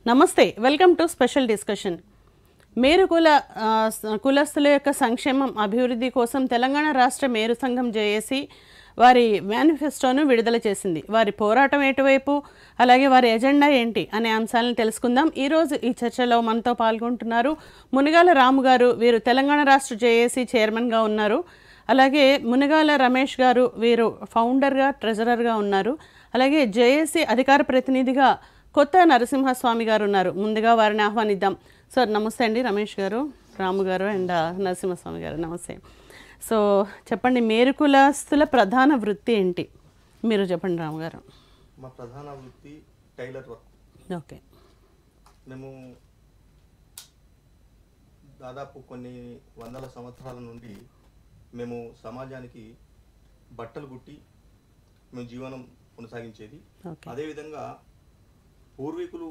నమస్తే welcome to special discussion మేరు కుల ఆ, స- కులస్తుల యొక్క సంక్షేమం అభివృద్ధి కోసం తెలంగాణ రాష్ట్ర మేరు సంఘం జేఏసీ వారి మేనిఫెస్టోను విడుదల చేసింది వారి పోరాటం ఎటువైపు అలాగే వారి ఎజెండా ఏంటి అనే అంశాలను తెలుసుకుందాం ఈరోజు ఈ చర్చలో మనతో పాల్గొంటున్నారు మునిగాల రాము గారు వీరు తెలంగాణ రాష్ట్ర జేఏసీ చైర్మన్గా ఉన్నారు అలాగే మునిగాల రమేష్ గారు వీరు ఫౌండర్గా ట్రెజరర్గా ఉన్నారు అలాగే జేఏసీ అధికార ప్రతినిధిగా కొత్త నరసింహస్వామి గారు ఉన్నారు ముందుగా వారిని ఆహ్వానిద్దాం సార్ నమస్తే అండి రమేష్ గారు రాము గారు అండ్ నరసింహస్వామి గారు నమస్తే సో చెప్పండి మేరుకులస్తుల ప్రధాన వృత్తి ఏంటి మీరు చెప్పండి రాము గారు మా ప్రధాన వృత్తి టైలర్ వర్క్ ఓకే మేము దాదాపు కొన్ని వందల సంవత్సరాల నుండి మేము సమాజానికి బట్టలు కుట్టి మేము జీవనం కొనసాగించేది ఓకే అదేవిధంగా పూర్వీకులు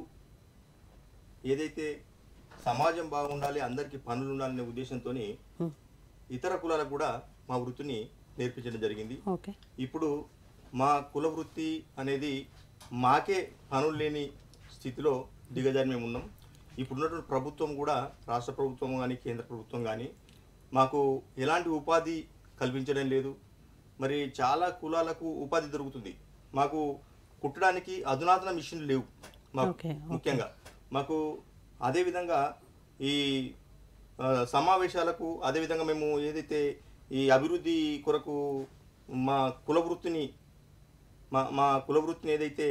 ఏదైతే సమాజం బాగుండాలి అందరికీ పనులు ఉండాలనే ఉద్దేశంతో Hmm. ఇతర కులాలకు కూడా మా వృత్తిని నేర్పించడం జరిగింది ఓకే ఇప్పుడు మా కుల వృత్తి అనేది మాకే పనులు లేని స్థితిలో దిగజారి మేము ఉన్నాం ఇప్పుడున్నటువంటి ప్రభుత్వం కూడా రాష్ట్ర ప్రభుత్వం కానీ కేంద్ర ప్రభుత్వం కానీ మాకు ఎలాంటి ఉపాధి కల్పించడం లేదు మరి చాలా కులాలకు ఉపాధి దొరుకుతుంది మాకు కుట్టడానికి అధునాతన మిషన్లు లేవు మాకు ఓకే, ఓకే. ముఖ్యంగా మాకు అదేవిధంగా ఈ ఆ, సమావేశాలకు అదేవిధంగా మేము ఏదైతే ఈ అభివృద్ధి కొరకు మా కుల వృత్తిని మా మా కుల వృత్తిని ఏదైతే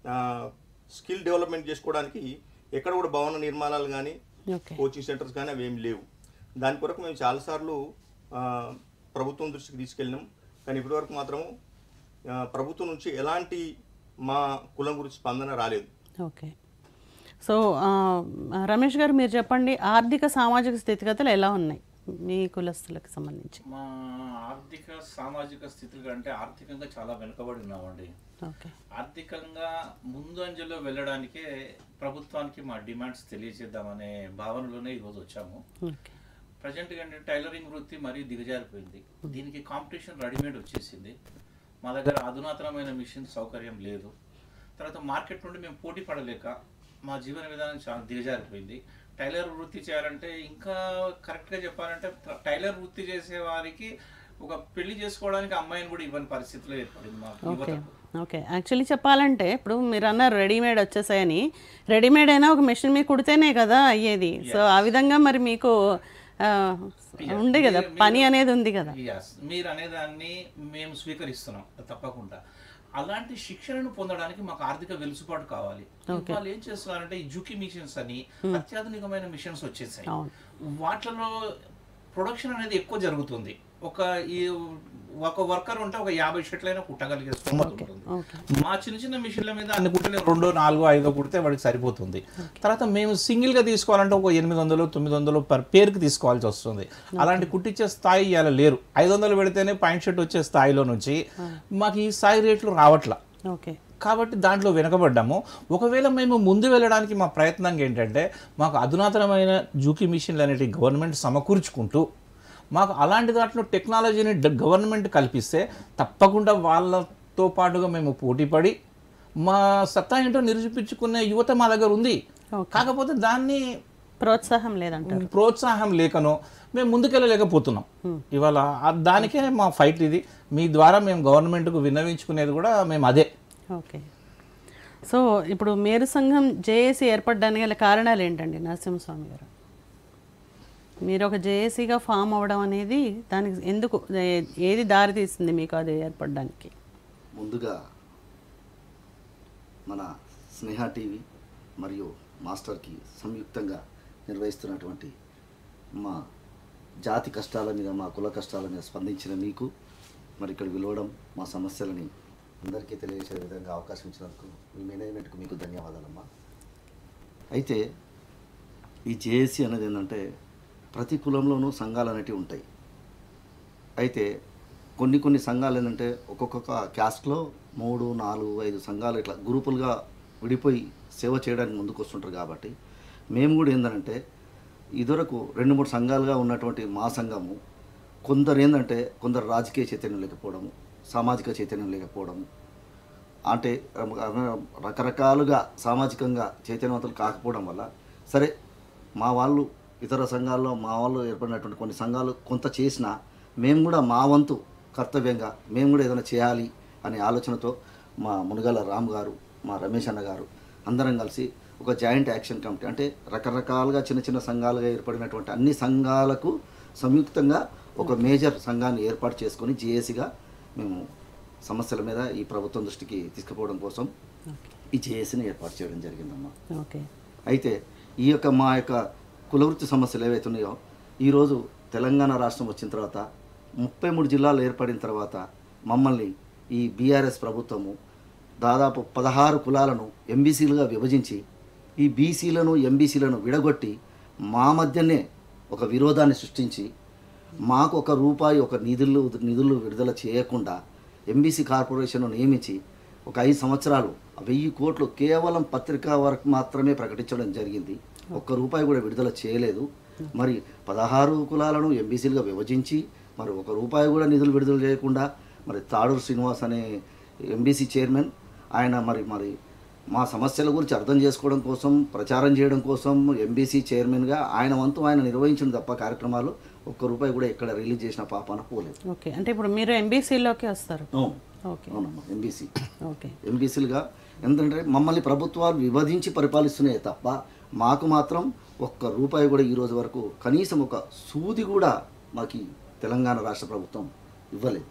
స్కిల్ డెవలప్మెంట్ చేసుకోవడానికి ఎక్కడ కూడా భవన నిర్మాణాలు కానీ ఓకే కోచింగ్ సెంటర్స్ కానీ అవి ఏమి లేవు దాని కొరకు మేము చాలాసార్లు ఆ, ప్రభుత్వం దృష్టికి తీసుకెళ్ళినాం కానీ ఇప్పటివరకు మాత్రము ఆ, ప్రభుత్వం నుంచి ఎలాంటి మా కులం గురించి స్పందన రాలేదు ఓకే సో ఆ, రమేష్ గారు మీరు చెప్పండి ఆర్థిక సామాజిక స్థితిగతులు ఎలా ఉన్నాయి మీ కులస్తులకు సంబంధించి మా ఆర్థిక సామాజిక స్థితులు అంటే ఆర్థికంగా చాలా వెనుకబడి ఉన్నామండి ఓకే ఆర్థికంగా ముందంజలో వెళ్ళడానికే ప్రభుత్వానికి మా డిమాండ్స్ తెలియజేద్దామనే భావనలోనే ఈరోజు వచ్చాము ఓకే ప్రజెంట్గా అంటే టైలరింగ్ వృత్తి మరీ దిగజారిపోయింది దీనికి కాంపిటీషన్ రెడీమేడ్ వచ్చేసింది మా దగ్గర అధునాతనమైన మిషన్ సౌకర్యం లేదు తర్వాత మార్కెట్ నుండి మేము పోటీ పడలేక మా జీవన విధానం చాలా దిగజారిపోయింది టైలర్ వృత్తి చేయాలంటే ఇంకా కరెక్ట్గా చెప్పాలంటే టైలర్ వృత్తి చేసే వారికి ఒక పెళ్లి చేసుకోవడానికి అమ్మాయిని కూడా ఇవ్వని పరిస్థితిలో ఏర్పడింది మా ఓకే యువతకు ఓకే యాక్చువల్లీ చెప్పాలంటే ఇప్పుడు మీరు అన్నారు రెడీమేడ్ వచ్చేసాయని రెడీమేడ్ అయినా ఒక మెషిన్ మీద కుడితేనే కదా అయ్యేది సో ఆ విధంగా మరి మీకు ఆ, ఉంది కదా పని అనేది ఉంది కదా Yes. మీరు అనేదాన్ని మేము స్వీకరిస్తున్నాం తప్పకుండా అలాంటి శిక్షణను పొందడానికి మాకు ఆర్థిక వెలుసుబాటు కావాలి వాళ్ళు ఏం చేస్తున్నారంటే ఈ జుకి మిషన్స్ అని అత్యాధునికమైన మిషన్స్ వచ్చేసాయి అవును. వాటిలో ప్రొడక్షన్ అనేది ఎక్కువ జరుగుతుంది ఒక ఈ ఒక వర్కర్ ఉంటే ఒక యాభై షర్ట్లైనా కుట్టగలిగే స్తోమత ఉంటుంది ఓకే మా చిన్న చిన్న మిషన్ల మీద అన్ని కుట్టలే రెండో నాలుగో ఐదో కుడితే వాడికి సరిపోతుంది తర్వాత మేము సింగిల్గా తీసుకోవాలంటే ఒక ఎనిమిది వందలు తొమ్మిది వందలు పర్ పేరుకి తీసుకోవాల్సి వస్తుంది అలాంటి కుట్టించే స్థాయి ఇవాళ లేరు ఐదు వందలు పెడితేనే పాయింట్ షర్ట్ వచ్చే స్థాయిలో నుంచి మాకు ఈ స్థాయి రేట్లు రావట్లా ఓకే కాబట్టి దాంట్లో వెనకబడ్డాము ఒకవేళ మేము ముందు వెళ్ళడానికి మా ప్రయత్నం ఏంటంటే మాకు అధునాతనమైన జూకి మిషన్లు అనేవి గవర్నమెంట్ సమకూర్చుకుంటూ మాకు అలాంటి దాంట్లో టెక్నాలజీని డ- గవర్నమెంట్ కల్పిస్తే తప్పకుండా వాళ్ళతో పాటుగా మేము పోటీపడి మా సత్తా ఏంటో నిరూపించుకునే యువత మా దగ్గర ఉంది ఓకే. కాకపోతే దాన్ని ప్రోత్సాహం లేదంటారు ప్రోత్సాహం లేకనో మేము ముందుకెళ్ళలేకపోతున్నాం ఇవాళ ఆ- దానికే మా ఫైట్ ఇది మీ ద్వారా మేము గవర్నమెంట్కు విన్నవించుకునేది కూడా మేము అదే ఓకే సో ఇప్పుడు మేరు సంఘం జేఏసీ ఏర్పడడానికి గల కారణాలు ఏంటండి నరసింహస్వామి గారు మీరు ఒక జేఏసీగా ఫామ్ అవ్వడం అనేది దానికి ఎందుకు ఏ- ఏది దారి తీస్తుంది మీకు అది ఏర్పడడానికి ముందుగా మన స్నేహ టీవీ మరియు మాస్టర్కి సంయుక్తంగా నిర్వహిస్తున్నటువంటి మా జాతి కష్టాల మీద మా కుల కష్టాల మీద స్పందించిన మీకు మరి ఇక్కడ విలవడం మా సమస్యలని అందరికీ తెలియజేసే విధంగా అవకాశం ఇచ్చినందుకు మీ మేనేజ్మెంట్కు మీకు ధన్యవాదాలమ్మా అయితే ఈ జేఏసీ అనేది ఏంటంటే ప్రతి కులంలోనూ సంఘాలు అనేటివి ఉంటాయి అయితే కొన్ని కొన్ని సంఘాలు ఏంటంటే ఒక్కొక్క క్యాస్ట్లో మూడు నాలుగు ఐదు సంఘాలు ఇట్లా గ్రూపులుగా విడిపోయి సేవ చేయడానికి ముందుకు వస్తుంటారు కాబట్టి మేము కూడా ఏంటంటే ఇదివరకు రెండు మూడు సంఘాలుగా ఉన్నటువంటి మా సంఘము కొందరు ఏంటంటే కొందరు రాజకీయ చైతన్యం లేకపోవడము సామాజిక చైతన్యం లేకపోవడము అంటే రకరకాలుగా సామాజికంగా చైతన్యవంతులు కాకపోవడం వల్ల సరే మా వాళ్ళు ఇతర సంఘాల్లో మా వాళ్ళు ఏర్పడినటువంటి కొన్ని సంఘాలు కొంత చేసినా మేము కూడా మా వంతు కర్తవ్యంగా మేము కూడా ఏదైనా చేయాలి అనే ఆలోచనతో మా మునగాల రామ్ గారు మా రమేష్ అన్న గారు అందరం కలిసి ఒక జాయింట్ యాక్షన్ కమిటీ అంటే రకరకాలుగా చిన్న చిన్న సంఘాలుగా ఏర్పడినటువంటి అన్ని సంఘాలకు సంయుక్తంగా ఒక మేజర్ సంఘాన్ని ఏర్పాటు చేసుకొని జేఏసీగా మేము సమస్యల మీద ఈ ప్రభుత్వం దృష్టికి తీసుకుపోవడం కోసం ఈ జేఏసీని ఏర్పాటు చేయడం జరిగిందమ్మా ఓకే అయితే ఈ యొక్క మా యొక్క కులవృత్తి సమస్యలు ఏవైతే ఉన్నాయో ఈరోజు తెలంగాణ రాష్ట్రం వచ్చిన తర్వాత ముప్పై మూడు జిల్లాలు ఏర్పడిన తర్వాత మమ్మల్ని ఈ బీఆర్ఎస్ ప్రభుత్వము దాదాపు పదహారు కులాలను ఎంబీసీలుగా విభజించి ఈ బీసీలను ఎంబీసీలను విడగొట్టి మా మధ్యనే ఒక విరోధాన్ని సృష్టించి మాకు ఒక రూపాయి ఒక నిధులు నిధులు విడుదల చేయకుండా ఎంబీసీ కార్పొరేషన్ను నియమించి ఒక ఐదు సంవత్సరాలు వెయ్యి కోట్లు కేవలం పత్రికా వరకు మాత్రమే ప్రకటించడం జరిగింది ఒక్క రూపాయి కూడా విడుదల చేయలేదు మరి పదహారు కులాలను ఎంబీసీలుగా విభజించి మరి ఒక రూపాయి కూడా నిధులు విడుదల చేయకుండా మరి తాడూరు శ్రీనివాస్ అనే ఎంబీసీ చైర్మన్ ఆయన మరి మరి మా సమస్యల గురించి అర్థం చేసుకోవడం కోసం ప్రచారం చేయడం కోసం ఎంబీసీ చైర్మన్గా ఆయన వంతు ఆయన నిర్వహించిన తప్ప కార్యక్రమాలు ఒక్క రూపాయి కూడా ఇక్కడ రిలీజ్ చేసిన పాపాన పోలేదు ఓకే అంటే ఇప్పుడు మీరు ఎంబీసీలోకి వస్తారు అవును ఓకే అవునమ్మా ఎంబీసీ ఓకే ఎంబీసీలుగా ఎందుకంటే మమ్మల్ని ప్రభుత్వాలు విభజించి పరిపాలిస్తున్నాయి తప్ప మాకు మాత్రం ఒక్క రూపాయి కూడా ఈ రోజు వరకు కనీసం ఒక సూది కూడా మాకు ఈ తెలంగాణ రాష్ట్ర ప్రభుత్వం ఇవ్వలేదు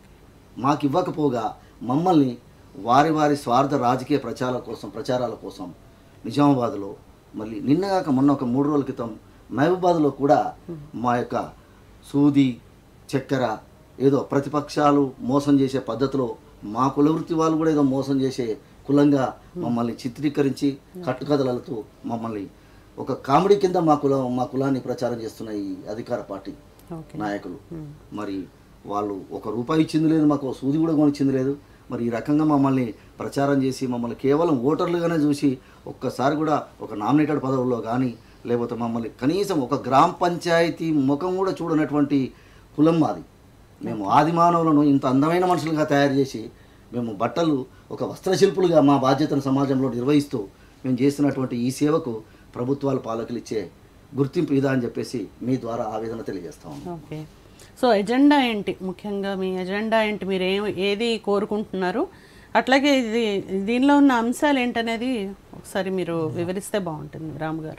మాకు ఇవ్వకపోగా మమ్మల్ని వారి వారి స్వార్థ రాజకీయ ప్రచారాల కోసం ప్రచారాల కోసం నిజామాబాద్లో మళ్ళీ నిన్నగాక మొన్న ఒక మూడు రోజుల క్రితం మహబూబాద్లో కూడా మా యొక్క సూది చక్కెర ఏదో ప్రతిపక్షాలు మోసం చేసే పద్ధతిలో మా కులవృత్తి వాళ్ళు కూడా ఏదో మోసం చేసే కులంగా మమ్మల్ని చిత్రీకరించి కట్టుకథలతో మమ్మల్ని ఒక కామెడీ కింద మా కులం మా కులాన్ని ప్రచారం చేస్తున్న ఈ అధికార పార్టీ ఓకే నాయకులు మరి వాళ్ళు ఒక రూపాయి ఇచ్చింది లేదు మాకు ఒక సూది కూడా కొనిచ్చింది లేదు మరి ఈ రకంగా మమ్మల్ని ప్రచారం చేసి మమ్మల్ని కేవలం ఓటర్లుగానే చూసి ఒక్కసారి కూడా ఒక నామినేటెడ్ పదవుల్లో కానీ లేకపోతే మమ్మల్ని కనీసం ఒక గ్రామ పంచాయతీ ముఖం కూడా చూడనటువంటి కులం మాది మేము ఆది మానవులను ఇంత అందమైన మనుషులుగా తయారు చేసి మేము బట్టలు ఒక వస్త్రశిల్పులుగా మా బాధ్యతను సమాజంలో నిర్వహిస్తూ మేము చేస్తున్నటువంటి ఈ సేవకు ప్రభుత్వాలు పాలకులు ఇచ్చే గుర్తింపు ఇదా అని చెప్పేసి మీ ద్వారా ఆవేదన తెలియజేస్తాము ఓకే సో ఎజెండా ఏంటి ముఖ్యంగా మీ ఎజెండా ఏంటి మీరు ఏం ఏది కోరుకుంటున్నారు అట్లాగే ఇది దీనిలో ఉన్న అంశాలు ఏంటనేది ఒకసారి మీరు వివరిస్తే బాగుంటుంది రాము గారు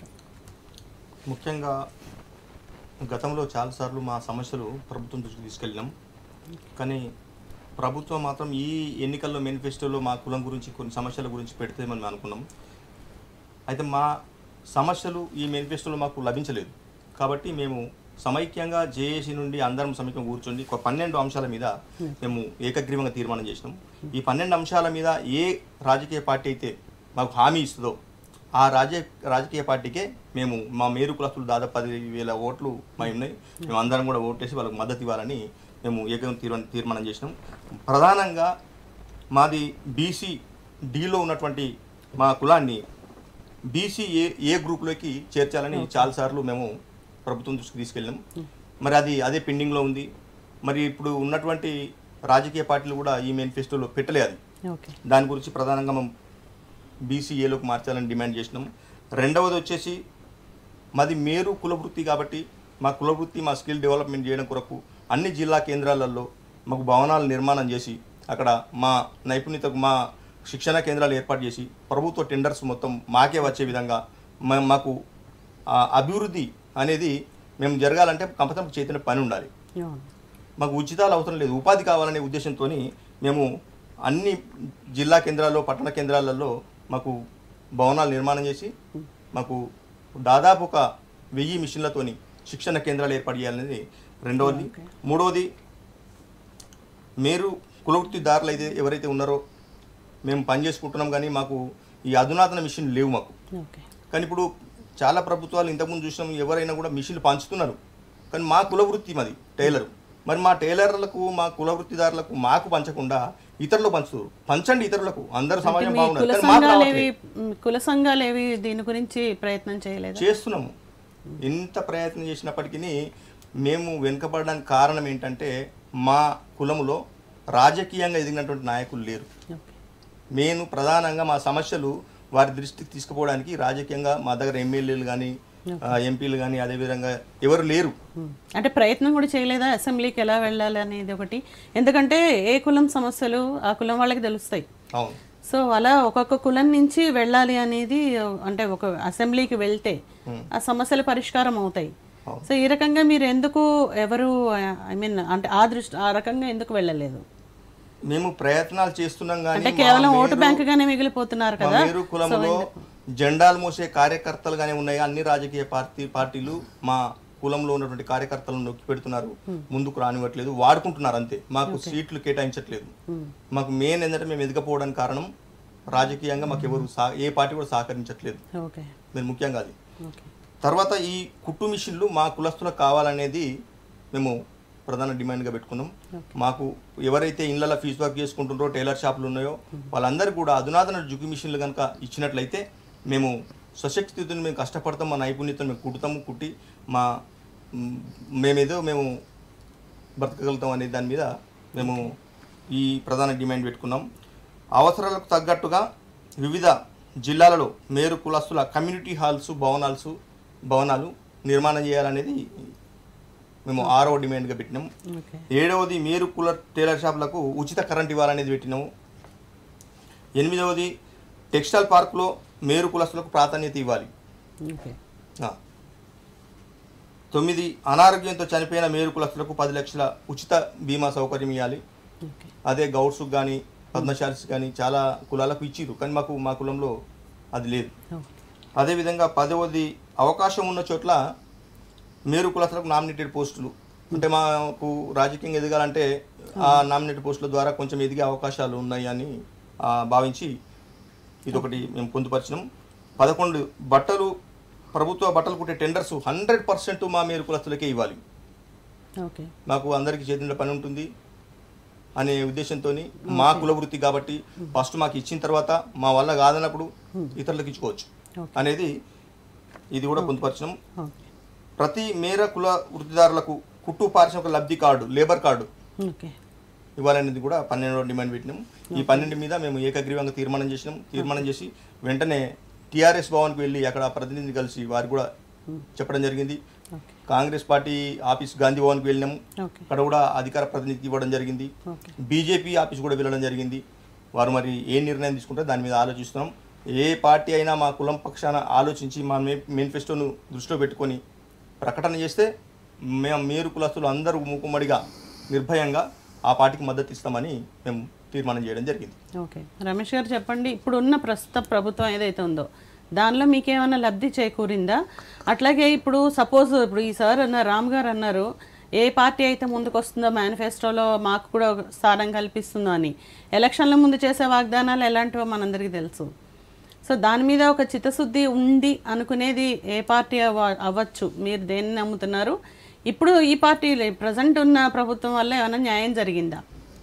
ముఖ్యంగా గతంలో చాలాసార్లు మా సమస్యలు ప్రభుత్వం దృష్టికి తీసుకెళ్ళినాం కానీ ప్రభుత్వం మాత్రం ఈ ఎన్నికల్లో మేనిఫెస్టోలో మా కులం గురించి కొన్ని సమస్యల గురించి పెడితే మనం అనుకున్నాం అయితే మా సమస్యలు ఈ మేనిఫెస్టోలో మాకు లభించలేదు కాబట్టి మేము సమైక్యంగా జేఏసీ నుండి అందరం సమైక్యం కూర్చొని ఒక పన్నెండు అంశాల మీద మేము ఏకగ్రీవంగా తీర్మానం చేసినాం ఈ పన్నెండు అంశాల మీద ఏ రాజకీయ పార్టీ అయితే మాకు హామీ ఇస్తుందో ఆ రాజ రాజకీయ పార్టీకే మేము మా మేరు కులస్తులు దాదాపు పది వేల ఓట్లు మా ఉన్నాయి మేము అందరం కూడా ఓటేసి వాళ్ళకి మద్దతు ఇవ్వాలని మేము ఏకం తీర్మానం తీర్మానం చేసినాం ప్రధానంగా మాది బీసీ డీలో ఉన్నటువంటి మా కులాన్ని బీసీ ఏ ఏ గ్రూప్లోకి చేర్చాలని చాలాసార్లు మేము ప్రభుత్వం దృష్టికి తీసుకెళ్ళాం మరి అది అదే పెండింగ్లో ఉంది మరి ఇప్పుడు ఉన్నటువంటి రాజకీయ పార్టీలు కూడా ఈ మేనిఫెస్టోలో పెట్టలే అది ఓకే దాని గురించి ప్రధానంగా మేము బీసీఏలోకి మార్చాలని డిమాండ్ చేసినాం రెండవది వచ్చేసి మాది మేరు కులవృత్తి కాబట్టి మా కులవృత్తి మా స్కిల్ డెవలప్మెంట్ చేయడం కొరకు అన్ని జిల్లా కేంద్రాలలో మాకు భవనాలు నిర్మాణం చేసి అక్కడ మా నైపుణ్యతకు మా శిక్షణ కేంద్రాలు ఏర్పాటు చేసి ప్రభుత్వ టెండర్స్ మొత్తం మాకే వచ్చే విధంగా మా- మాకు ఆ అభివృద్ధి అనేది మేము జరగాలంటే కంపల్సరీ చేతిన పని ఉండాలి అవును. మాకు ఉచితాలు అవసరం లేదు ఉపాధి కావాలనే ఉద్దేశంతో మేము అన్ని జిల్లా కేంద్రాల్లో పట్టణ కేంద్రాలలో మాకు భవనాలు నిర్మాణం చేసి మాకు దాదాపు ఒక వెయ్యి మిషన్లతోని శిక్షణ కేంద్రాలు ఏర్పాటు చేయాలనేది రెండవది మూడవది మీరు కులవృత్తిదారులు అయితే ఎవరైతే ఉన్నారో మేము పని చేసుకుంటున్నాం కానీ మాకు ఈ అధునాతన మిషన్ లేవు మాకు ఓకే కానీ ఇప్పుడు చాలా ప్రభుత్వాలు ఇంతకుముందు చూసినాం ఎవరైనా కూడా మిషన్లు పంచుతున్నారు కానీ మా కుల వృత్తి మాది టైలర్ మరి మా టైలర్లకు మా కుల వృత్తిదారులకు మాకు పంచకుండా ఇతరులకు పంచుతారు పంచండి ఇతరులకు అందరు అంటే సమాజం మీ బాగుండాలి కుల కానీ మాకు సంఘాలు రావట్లేదు. ఏవి మ్, కుల సంఘాలు ఏవి దీని గురించి ప్రయత్నం చేయలేదు చేస్తున్నాము ఎంత ప్రయత్నం చేసినప్పటికీ మేము వెనుకబడడానికి కారణం ఏంటంటే మా కులములో రాజకీయంగా ఎదిగినటువంటి నాయకులు లేరు ఓకే మెయిన్ ప్రధానంగా మా సమస్యలు వారి దృష్టికి తీసుకుపోవడానికి రాజకీయంగా మా దగ్గర ఎమ్మెల్యేలు కానీ ఎంపీలు కానీ అదేవిధంగా ఎవరు లేరు ఉమ్. అంటే ప్రయత్నం కూడా చేయలేదా అసెంబ్లీకి ఎలా వెళ్ళాలి అనేది ఒకటి ఎందుకంటే ఏ కులం సమస్యలు ఆ కులం వాళ్ళకి తెలుస్తాయి అవును సో అలా ఒక్కొక్క కులం నుంచి వెళ్ళాలి అనేది అంటే ఒక అసెంబ్లీకి వెళ్తే ఆ సమస్యలు పరిష్కారం అవుతాయి సో ఈ రకంగా మీరు ఎందుకు ఎవరు ఐ మీన్ అంటే ఆ దృష్టి ఆ రకంగా ఎందుకు వెళ్ళలేదు మేము ప్రయత్నాలు చేస్తున్నాం కానీ అంటే కేవలం ఓటు బ్యాంక్ గానే మిగిలిపోతున్నారు మా కదా మేరు కులంలో జెండాలు మోసే కార్యకర్తలుగానే ఉన్నాయి అన్ని రాజకీయ పార్టీ పార్టీలు మా కులంలో ఉన్నటువంటి కార్యకర్తలను నొక్కి పెడుతున్నారు ముందుకు రానివ్వట్లేదు వాడుకుంటున్నారు అంతే మాకు సీట్లు కేటాయించట్లేదు మాకు మెయిన్ ఏంటంటే మేము ఎదగపోవడానికి కారణం రాజకీయంగా మాకు ఎవరు సహ ఏ పార్టీ కూడా సహకరించట్లేదు ఓకే మీరు ముఖ్యంగా అది ఓకే తర్వాత ఈ కుట్టు మిషన్లు మా కులస్తులకు కావాలనేది మేము ప్రధాన డిమాండ్గా పెట్టుకున్నాం మాకు ఎవరైతే ఇళ్ళలో ఫీజు వర్క్ చేసుకుంటుండ్రో టైలర్ షాపులు ఉన్నాయో వాళ్ళందరికీ కూడా అధునాతన జుకి మిషన్లు కనుక ఇచ్చినట్లయితే మేము స్వశక్తితో మేము కష్టపడతాం మా నైపుణ్యతను మేము కుట్టుతాము కుట్టి మా మ్, మేమేదో మేము బ్రతకగలుగుతాం అనే దాని మీద మేము ఈ ప్రధాన డిమాండ్ పెట్టుకున్నాం అవసరాలకు తగ్గట్టుగా వివిధ జిల్లాలలో మేరు కులస్తుల కమ్యూనిటీ హాల్స్ భవనాల్స్ భవనాలు నిర్మాణం చేయాలనేది మేము ఆరవ డిమాండ్గా పెట్టినాం ఓకే ఏడవది మేరు కుల టైలర్ షాపులకు ఉచిత కరెంట్ ఇవ్వాలనేది పెట్టినాము ఎనిమిదవది టెక్స్టైల్ పార్కులో మేరు కులస్తులకు ప్రాధాన్యత ఇవ్వాలి ఓకే ఆ. తొమ్మిది అనారోగ్యంతో చనిపోయిన మేరు కులస్తులకు పది లక్షల ఉచిత బీమా సౌకర్యం ఇవ్వాలి ఓకే అదే గౌడ్స్కి కానీ పద్మశాలిస్ కానీ చాలా కులాలకు ఇచ్చిర్రు కానీ మాకు మా కులంలో అది లేదు ఓకే అదేవిధంగా పదవది అవకాశం ఉన్న చోట్ల మేరు కులస్తులకు నామినేటెడ్ పోస్టులు అంటే మాకు రాజకీయంగా ఎదగాలంటే ఆ నామినేటెడ్ పోస్టుల ద్వారా కొంచెం ఎదిగే అవకాశాలు ఉన్నాయి అని ఆ, భావించి ఇదొకటి మేము పొందుపరిచినాం పదకొండు బట్టలు ప్రభుత్వ బట్టలు కుట్టే టెండర్స్ హండ్రెడ్ పర్సెంట్ మా మేరు కులస్తులకే ఇవ్వాలి ఓకే మాకు అందరికీ చేతిలో పని ఉంటుంది అనే ఉద్దేశంతో మా కుల వృత్తి కాబట్టి ఫస్ట్ మాకు ఇచ్చిన తర్వాత మా వల్ల కాదన్నప్పుడు ఇతరులకు ఇచ్చుకోవచ్చు ఓకే. అనేది ఇది కూడా పొందుపరచడం ఓకే ప్రతి మేర కుల వృత్తిదారులకు కుట్టు పారిశ్రామిక లబ్ధి కార్డు లేబర్ కార్డు ఓకే ఇవ్వాలనేది కూడా పన్నెండవ డిమాండ్ పెట్టినాం ఈ పన్నెండు మీద మేము ఏకగ్రీవంగా తీర్మానం చేసినాం తీర్మానం చేసి వెంటనే టీఆర్ఎస్ భవన్కి వెళ్ళి అక్కడ ప్రతినిధి కలిసి వారు కూడా చెప్పడం జరిగింది okay Congress party office Gandhi భవన్కి వెళ్ళినాము ఓకే అక్కడ కూడా అధికార ప్రతినిధి ఇవ్వడం జరిగింది ఓకే బీజేపీ ఆఫీస్ కూడా వెళ్ళడం జరిగింది వారు మరి ఏ నిర్ణయం తీసుకుంటారో దాని మీద ఆలోచిస్తున్నాం ఏ పార్టీ అయినా మా కులం పక్షాన ఆలోచించి మా మే మేనిఫెస్టోను దృష్టిలో పెట్టుకొని ప్రకటన చేస్తే మేము మేరు కులస్తులు అందరూ మూకుమ్మడిగా నిర్భయంగా ఆ పార్టీకి మద్దతు ఇస్తామని మేము తీర్మానం చేయడం జరిగింది ఓకే రమేష్ గారు చెప్పండి ఇప్పుడు ఉన్న ప్రస్తుత ప్రభుత్వం ఏదైతే ఉందో దానిలో మీకేమైనా లబ్ధి చేకూరిందా అట్లాగే ఇప్పుడు సపోజ్ ఇప్పుడు ఈ సార్ అన్న రామ్ గారు అన్నారు ఏ పార్టీ అయితే ముందుకు వస్తుందో మేనిఫెస్టోలో మాకు కూడా ఒక స్థానం కల్పిస్తుందో అని ఎలక్షన్ల ముందు చేసే వాగ్దానాలు ఎలాంటివో మనందరికీ తెలుసు సో దాని మీద ఒక చిత్తశుద్ధి ఉంది అనుకునేది ఏ పార్టీ అవ్వ అవ్వచ్చు మీరు దేన్ని నమ్ముతున్నారు ఇప్పుడు ఈ పార్టీ ప్రజెంట్ ఉన్న ప్రభుత్వం వల్ల ఏమైనా న్యాయం జరిగిందా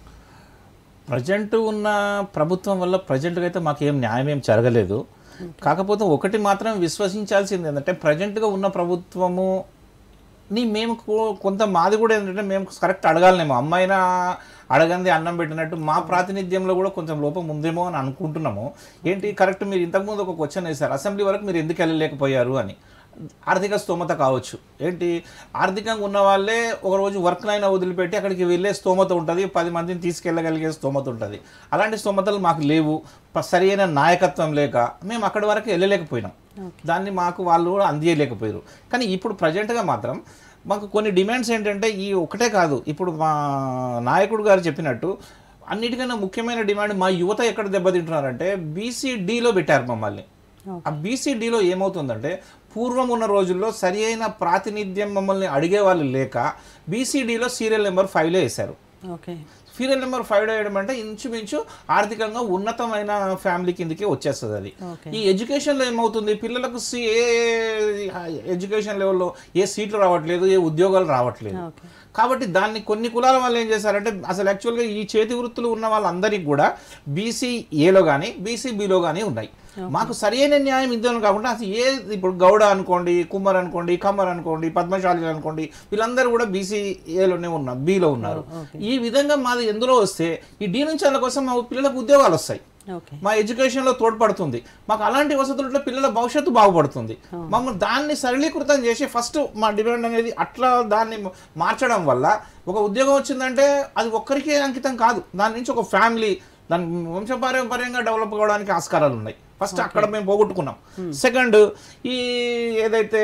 ప్రజెంట్ ఉన్న ప్రభుత్వం వల్ల ప్రజెంట్గా అయితే మాకు ఏం న్యాయం ఏం జరగలేదు కాకపోతే ఒకటి మాత్రం విశ్వసించాల్సింది ఏంటంటే ప్రజెంట్గా ఉన్న ప్రభుత్వము ని మేము కో- కొంత మాది కూడా ఏంటంటే మేము కరెక్ట్ అడగాలనేమో అమ్మాయినా అడగంది అన్నం పెట్టినట్టు మా ప్రాతినిధ్యంలో కూడా కొంచెం లోపం ఉందేమో అని అనుకుంటున్నాము ఏంటి కరెక్ట్ మీరు ఇంతకుముందు ఒక క్వశ్చన్ వేశారు అసెంబ్లీ వరకు మీరు ఎందుకు వెళ్ళలేకపోయారు అని ఆర్థిక స్తోమత కావచ్చు ఏంటి ఆర్థికంగా ఉన్న వాళ్ళే ఒక రోజు వర్క్ అయినా వదిలిపెట్టి అక్కడికి వెళ్ళే స్తోమత ఉంటుంది పది మందిని తీసుకెళ్ళగలిగే స్తోమత ఉంటుంది అలాంటి స్తోమతలు మాకు లేవు ప- సరైన నాయకత్వం లేక మేము అక్కడి వరకు వెళ్ళలేకపోయినాం దాన్ని మాకు వాళ్ళు కూడా అందియలేకపోయారు కానీ ఇప్పుడు ప్రజెంట్గా మాత్రం మాకు కొన్ని డిమాండ్స్ ఏంటంటే ఈ ఒకటే కాదు ఇప్పుడు మా నాయకుడు గారు చెప్పినట్టు అన్నిటికన్నా ముఖ్యమైన డిమాండ్ మా యువత ఎక్కడ దెబ్బతింటున్నారంటే బీసీడీలో పెట్టారు మమ్మల్ని ఆ బీసీడీలో ఏమవుతుందంటే పూర్వం ఉన్న రోజుల్లో సరి అయిన ప్రాతినిధ్యం మమ్మల్ని అడిగే వాళ్ళు లేక బీసీడీలో సీరియల్ నెంబర్ ఫైవ్లో వేశారు ఓకే సీరియల్ నెంబర్ ఫైవ్ వేయడం అంటే ఇంచుమించు ఆర్థికంగా ఉన్నతమైన ఫ్యామిలీ కిందకి వచ్చేస్తుంది అది ఓకే ఈ ఎడ్యుకేషన్లో ఏమవుతుంది పిల్లలకు సి ఏ ఎడ్యుకేషన్ లెవెల్లో ఏ సీట్లు రావట్లేదు ఏ ఉద్యోగాలు రావట్లేదు ఓకే కాబట్టి దాన్ని కొన్ని కులాల వాళ్ళు ఏం చేశారంటే అసలు యాక్చువల్గా ఈ చేతి వృత్తులు ఉన్న వాళ్ళందరికీ కూడా బీసీ ఏలో కానీ బీసీ బిలో కానీ ఉన్నాయి మాకు సరైన న్యాయం ఇందులో కాకుండా అసలు ఏ ఇప్పుడు గౌడ అనుకోండి కుమ్మర్ అనుకోండి కమ్మర్ అనుకోండి పద్మశాలి అనుకోండి వీళ్ళందరూ కూడా బీసీ ఏలోనే ఉన్నారు బీలో ఉన్నారు ఈ విధంగా మాది ఎందులో వస్తే ఈ డీ నుంచి వాళ్ళ కోసం మా పిల్లలకు ఉద్యోగాలు వస్తాయి ఓకే మా ఎడ్యుకేషన్లో తోడ్పడుతుంది మాకు అలాంటి వసతులు ఉంటే పిల్లల భవిష్యత్తు బాగుపడుతుంది మమ్మల్ని దాన్ని సరళీకృతం చేసి ఫస్ట్ మా డిమాండ్ అనేది అట్లా దాన్ని మార్చడం వల్ల ఒక ఉద్యోగం వచ్చిందంటే అది ఒక్కరికే అంకితం కాదు దాని నుంచి ఒక ఫ్యామిలీ దాని వంశపారంపర్యంగా డెవలప్ అవ్వడానికి ఆస్కారాలు ఉన్నాయి ఫస్ట్ అక్కడ మేము పోగొట్టుకున్నాం సెకండ్ ఈ ఏదైతే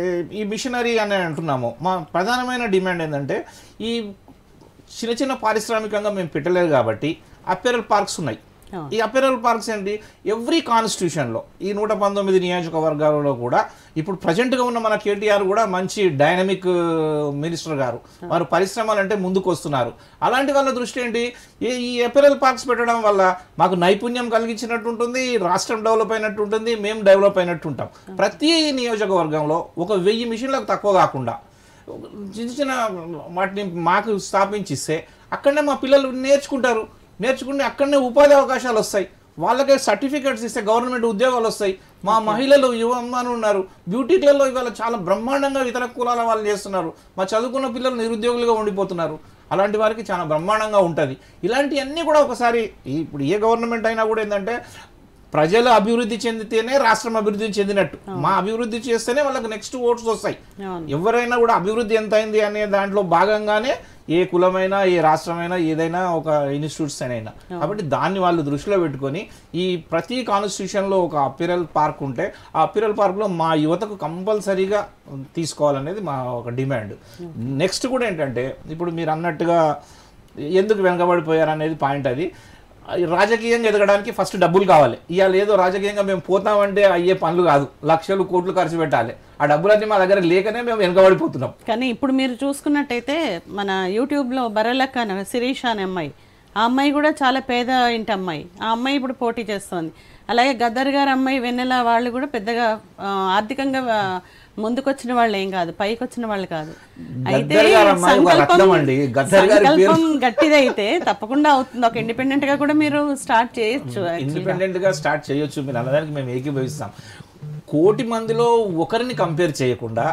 ఈ మిషనరీ అని అంటున్నామో మా ప్రధానమైన డిమాండ్ ఏంటంటే ఈ చిన్న చిన్న పారిశ్రామికంగా మేము పెట్టలేదు కాబట్టి అపెరల్ పార్క్స్ ఉన్నాయి అవును. ఈ అపెరల్ పార్క్స్ ఏంటి ఎవ్రీ కాన్స్టిట్యూషన్లో ఈ నూట పంతొమ్మిది నియోజకవర్గాలలో కూడా ఇప్పుడు ప్రజెంట్గా ఉన్న మన కేటీఆర్ కూడా మంచి డైనమిక్ మినిస్టర్ గారు వారు పరిశ్రమలు అంటే ముందుకు వస్తున్నారు అలాంటి వాళ్ళ దృష్టి ఏంటి ఈ- ఈ అపెరల్ పార్క్స్ పెట్టడం వల్ల మాకు నైపుణ్యం కలిగించినట్టు ఉంటుంది రాష్ట్రం డెవలప్ అయినట్టు ఉంటుంది మేము డెవలప్ అయినట్టు ఉంటాం ప్రతి నియోజకవర్గంలో ఒక వెయ్యి మిషన్లకు తక్కువ కాకుండా చిన్న చిన్న వాటిని మాకు స్థాపించి ఇస్తే అక్కడనే మా పిల్లలు నేర్చుకుంటారు నేర్చుకుని అక్కడనే ఉపాధి అవకాశాలు వస్తాయి వాళ్ళకే సర్టిఫికెట్స్ ఇస్తే గవర్నమెంట్ ఉద్యోగాలు వస్తాయి మా మహిళలు యువ అమ్మాను ఉన్నారు బ్యూటీలలో ఇవాళ చాలా బ్రహ్మాండంగా ఇతర కులాల వాళ్ళు చేస్తున్నారు మా చదువుకున్న పిల్లలు నిరుద్యోగులుగా ఉండిపోతున్నారు అలాంటి వారికి చాలా బ్రహ్మాండంగా ఉంటుంది ఇలాంటివన్నీ కూడా ఒకసారి ఈ- ఇప్పుడు ఏ గవర్నమెంట్ అయినా కూడా ఏంటంటే ప్రజలు అభివృద్ధి చెందితేనే రాష్ట్రం అభివృద్ధి చెందినట్టు మా అభివృద్ధి చేస్తేనే వాళ్ళకి నెక్స్ట్ ఓట్స్ వస్తాయి అవును ఎవరైనా కూడా అభివృద్ధి ఎంత అయింది అనే దాంట్లో భాగంగానే ఏ కులమైనా ఏ రాష్ట్రమైనా ఏదైనా ఒక ఇన్స్టిట్యూట్స్ అయినా కాబట్టి దాన్ని వాళ్ళు దృష్టిలో పెట్టుకొని ఈ ప్రతి కాన్స్టిట్యూషన్లో ఒక అపిరల్ పార్క్ ఉంటే ఆ అపిరల్ పార్క్లో మా యువతకు కంపల్సరీగా తీసుకోవాలనేది మా ఒక డిమాండ్ నెక్స్ట్ కూడా ఏంటంటే ఇప్పుడు మీరు అన్నట్టుగా ఎందుకు వెనకబడిపోయారు అనేది పాయింట్ అది ఈ రాజకీయంగా ఎదగడానికి ఫస్ట్ డబ్బులు కావాలి ఇవాళ ఏదో రాజకీయంగా మేము పోతామంటే అయ్యే పనులు కాదు లక్షలు కోట్లు ఖర్చు పెట్టాలి ఆ డబ్బులన్నీ మా దగ్గర లేకనే మేము వెనకబడిపోతున్నాం కానీ ఇప్పుడు మీరు చూసుకున్నట్టయితే మన యూట్యూబ్లో బరలక్క అనే శిరీష అనే అమ్మాయి ఆ అమ్మాయి కూడా చాలా పేద ఇంటి అమ్మాయి ఆ అమ్మాయి ఇప్పుడు పోటీ చేస్తోంది అలాగే గద్దర్ గారు అమ్మాయి వెన్నెల వాళ్ళు కూడా పెద్దగా ఆ, ఆర్థికంగా ఆ, ముందుకొచ్చిన వాళ్ళు ఏం కాదు పైకి వచ్చిన వాళ్ళు కాదు అయితే గద్దర్ గారు అమ్మాయి ఒక సంకల్పం- రత్నం అండి. గద్దర్ గారి పేరు- సంకల్పం గట్టిదైతే తప్పకుండా అవుతుంది ఒక ఇండిపెండెంట్ గా కూడా మీరు స్టార్ట్ చేయొచ్చు actually. ఇండిపెండెంట్ గా స్టార్ట్ చేయొచ్చు మీరు అన్నదానికి మేము ఏకీభవిస్తాం కోటి మందిలో ఒకరిని కంపేర్ చేయకుండా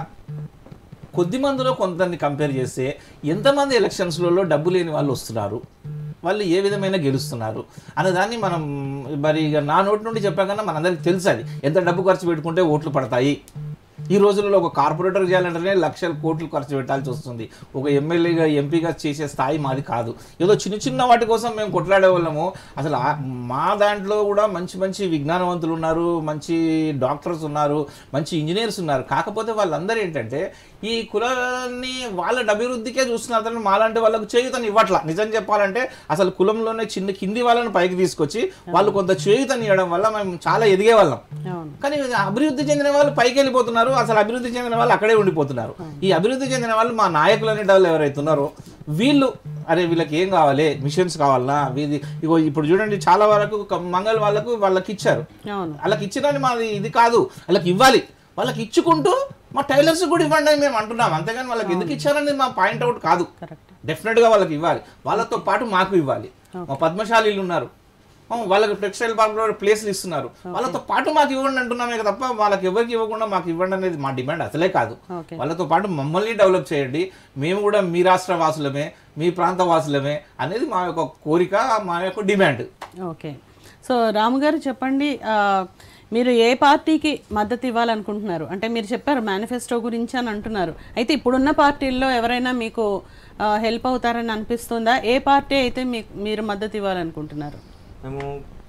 కొద్ది మందిలో కొందరిని కంపేర్ చేస్తే ఎంతమంది ఎలక్షన్స్లలో డబ్బు లేని వాళ్ళు వస్తున్నారు వాళ్ళు ఏ విధమైన గెలుస్తున్నారు అనే దాన్ని మనం మరి ఇక నా నోటి నుండి చెప్పాకన్నా మనందరికి తెలుసు అది ఎంత డబ్బు ఖర్చు పెట్టుకుంటే ఓట్లు పడతాయి ఈ రోజుల్లో ఒక కార్పొరేటర్ చేయాలంటేనే లక్షల కోట్లు ఖర్చు పెట్టాల్సి వస్తుంది ఒక ఎమ్మెల్యేగా ఎంపీగా చేసే స్థాయి మాది కాదు ఏదో చిన్న చిన్న వాటి కోసం మేము కొట్లాడే వాళ్ళము అసలు ఆ- మా దాంట్లో కూడా మంచి మంచి విజ్ఞానవంతులు ఉన్నారు మంచి డాక్టర్స్ ఉన్నారు మంచి ఇంజనీర్స్ ఉన్నారు కాకపోతే వాళ్ళందరూ ఏంటంటే ఈ కులాన్ని వాళ్ళ అభివృద్ధికే చూస్తున్నారు తప్ప మాలాంటి వాళ్ళకు చేయుతని ఇవ్వట్ల నిజం చెప్పాలంటే అసలు కులంలోనే చిన్న కింది వాళ్ళని పైకి తీసుకొచ్చి వాళ్ళు కొంత చేయుతని ఇవ్వడం వల్ల మేము చాలా ఎదిగే వాళ్ళం అవును కానీ అభివృద్ధి చెందిన వాళ్ళు పైకి వెళ్ళిపోతున్నారు అసలు అభివృద్ధి చెందిన వాళ్ళు అక్కడే ఉండిపోతున్నారు ఈ అభివృద్ధి చెందిన వాళ్ళు మా నాయకులు అనే వాళ్ళు ఎవరైతే ఉన్నారో వీళ్ళు అరే వీళ్ళకి ఏం కావాలి మిషన్స్ కావాలనా వీది ఇగో ఇప్పుడు చూడండి చాలా వరకు క- మంగళ వాళ్ళకు వాళ్ళకి ఇచ్చారు అవును వాళ్ళకి ఇచ్చినని మాది ఇది కాదు వాళ్ళకి ఇవ్వాలి వాళ్ళకి ఇచ్చుకుంటూ మా టైలర్స్ కూడా ఇవ్వండి అని మేము అంటున్నాం అంతేగాని వాళ్ళకి ఎందుకు ఇచ్చారని మా పాయింట్ అవుట్ కాదు కరెక్ట్ డెఫినెట్గా వాళ్ళకి ఇవ్వాలి వాళ్ళతో పాటు మాకు ఇవ్వాలి మా పద్మశాలీలు ఉన్నారు ఆ, వాళ్ళకి టెక్స్టైల్ పార్క్లో ప్లేస్లు ఇస్తున్నారు వాళ్ళతో పాటు మాకు ఇవ్వండి అంటున్నామే తప్ప వాళ్ళకి ఎవరికి ఇవ్వకుండా మాకు ఇవ్వండి అనేది మా డిమాండ్ అసలే కాదు ఓకే వాళ్ళతో పాటు మమ్మల్ని డెవలప్ చేయండి మేము కూడా మీ రాష్ట్ర వాసులమే మీ ప్రాంత వాసులమే అనేది మా యొక్క కోరిక మా యొక్క డిమాండ్ ఓకే సో రాము గారు చెప్పండి ఆ, మీరు ఏ పార్టీకి మద్దతు ఇవ్వాలనుకుంటున్నారు అంటే మీరు చెప్పారు మేనిఫెస్టో గురించి అని అంటున్నారు అయితే ఇప్పుడున్న పార్టీల్లో ఎవరైనా మీకు హెల్ప్ అవుతారని అనిపిస్తుందా ఏ పార్టీ అయితే మీకు మీరు మద్దతు ఇవ్వాలనుకుంటున్నారు మేము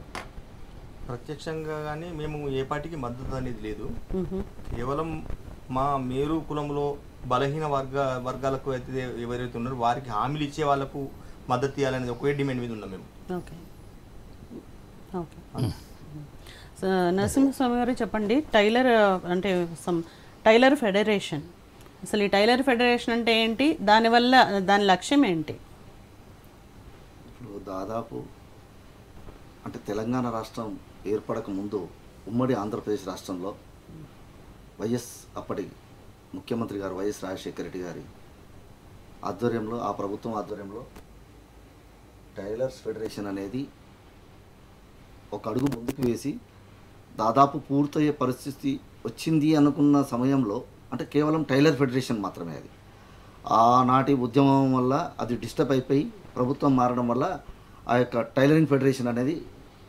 ప్రత్యక్షంగా కానీ మేము ఏ పార్టీకి మద్దతు అనేది లేదు మ్హూ. కేవలం మా మేరు కులంలో బలహీన వర్గ వర్గాలకు అయితే ఎవరైతే ఉన్నారో వారికి హామీలు ఇచ్చే వాళ్ళకు మద్దతు ఇవ్వాలనేది ఒకే డిమాండ్ మీద ఉన్నాం మేము ఓకే ఓకే సో, నరసింహస్వామి గారు చెప్పండి టైలర్ అంటే సమ్ టైలర్ ఫెడరేషన్ అసలు ఈ టైలర్ ఫెడరేషన్ అంటే ఏంటి దానివల్ల దాని లక్ష్యం ఏంటి ఇప్పుడు దాదాపు అంటే తెలంగాణ రాష్ట్రం ఏర్పడక ముందు ఉమ్మడి ఆంధ్రప్రదేశ్ రాష్ట్రంలో వైఎస్ అప్పటి ముఖ్యమంత్రి గారు వైఎస్ రాజశేఖర రెడ్డి గారి ఆధ్వర్యంలో ఆ ప్రభుత్వం ఆధ్వర్యంలో టైలర్స్ ఫెడరేషన్ అనేది ఒక అడుగు ముందుకు వేసి దాదాపు పూర్తయ్యే పరిస్థితి వచ్చింది అనుకున్న సమయంలో అంటే కేవలం టైలర్ ఫెడరేషన్ మాత్రమే అది ఆనాటి ఉద్యమం వల్ల అది డిస్టర్బ్ అయిపోయి ప్రభుత్వం మారడం వల్ల ఆ యొక్క టైలరింగ్ ఫెడరేషన్ అనేది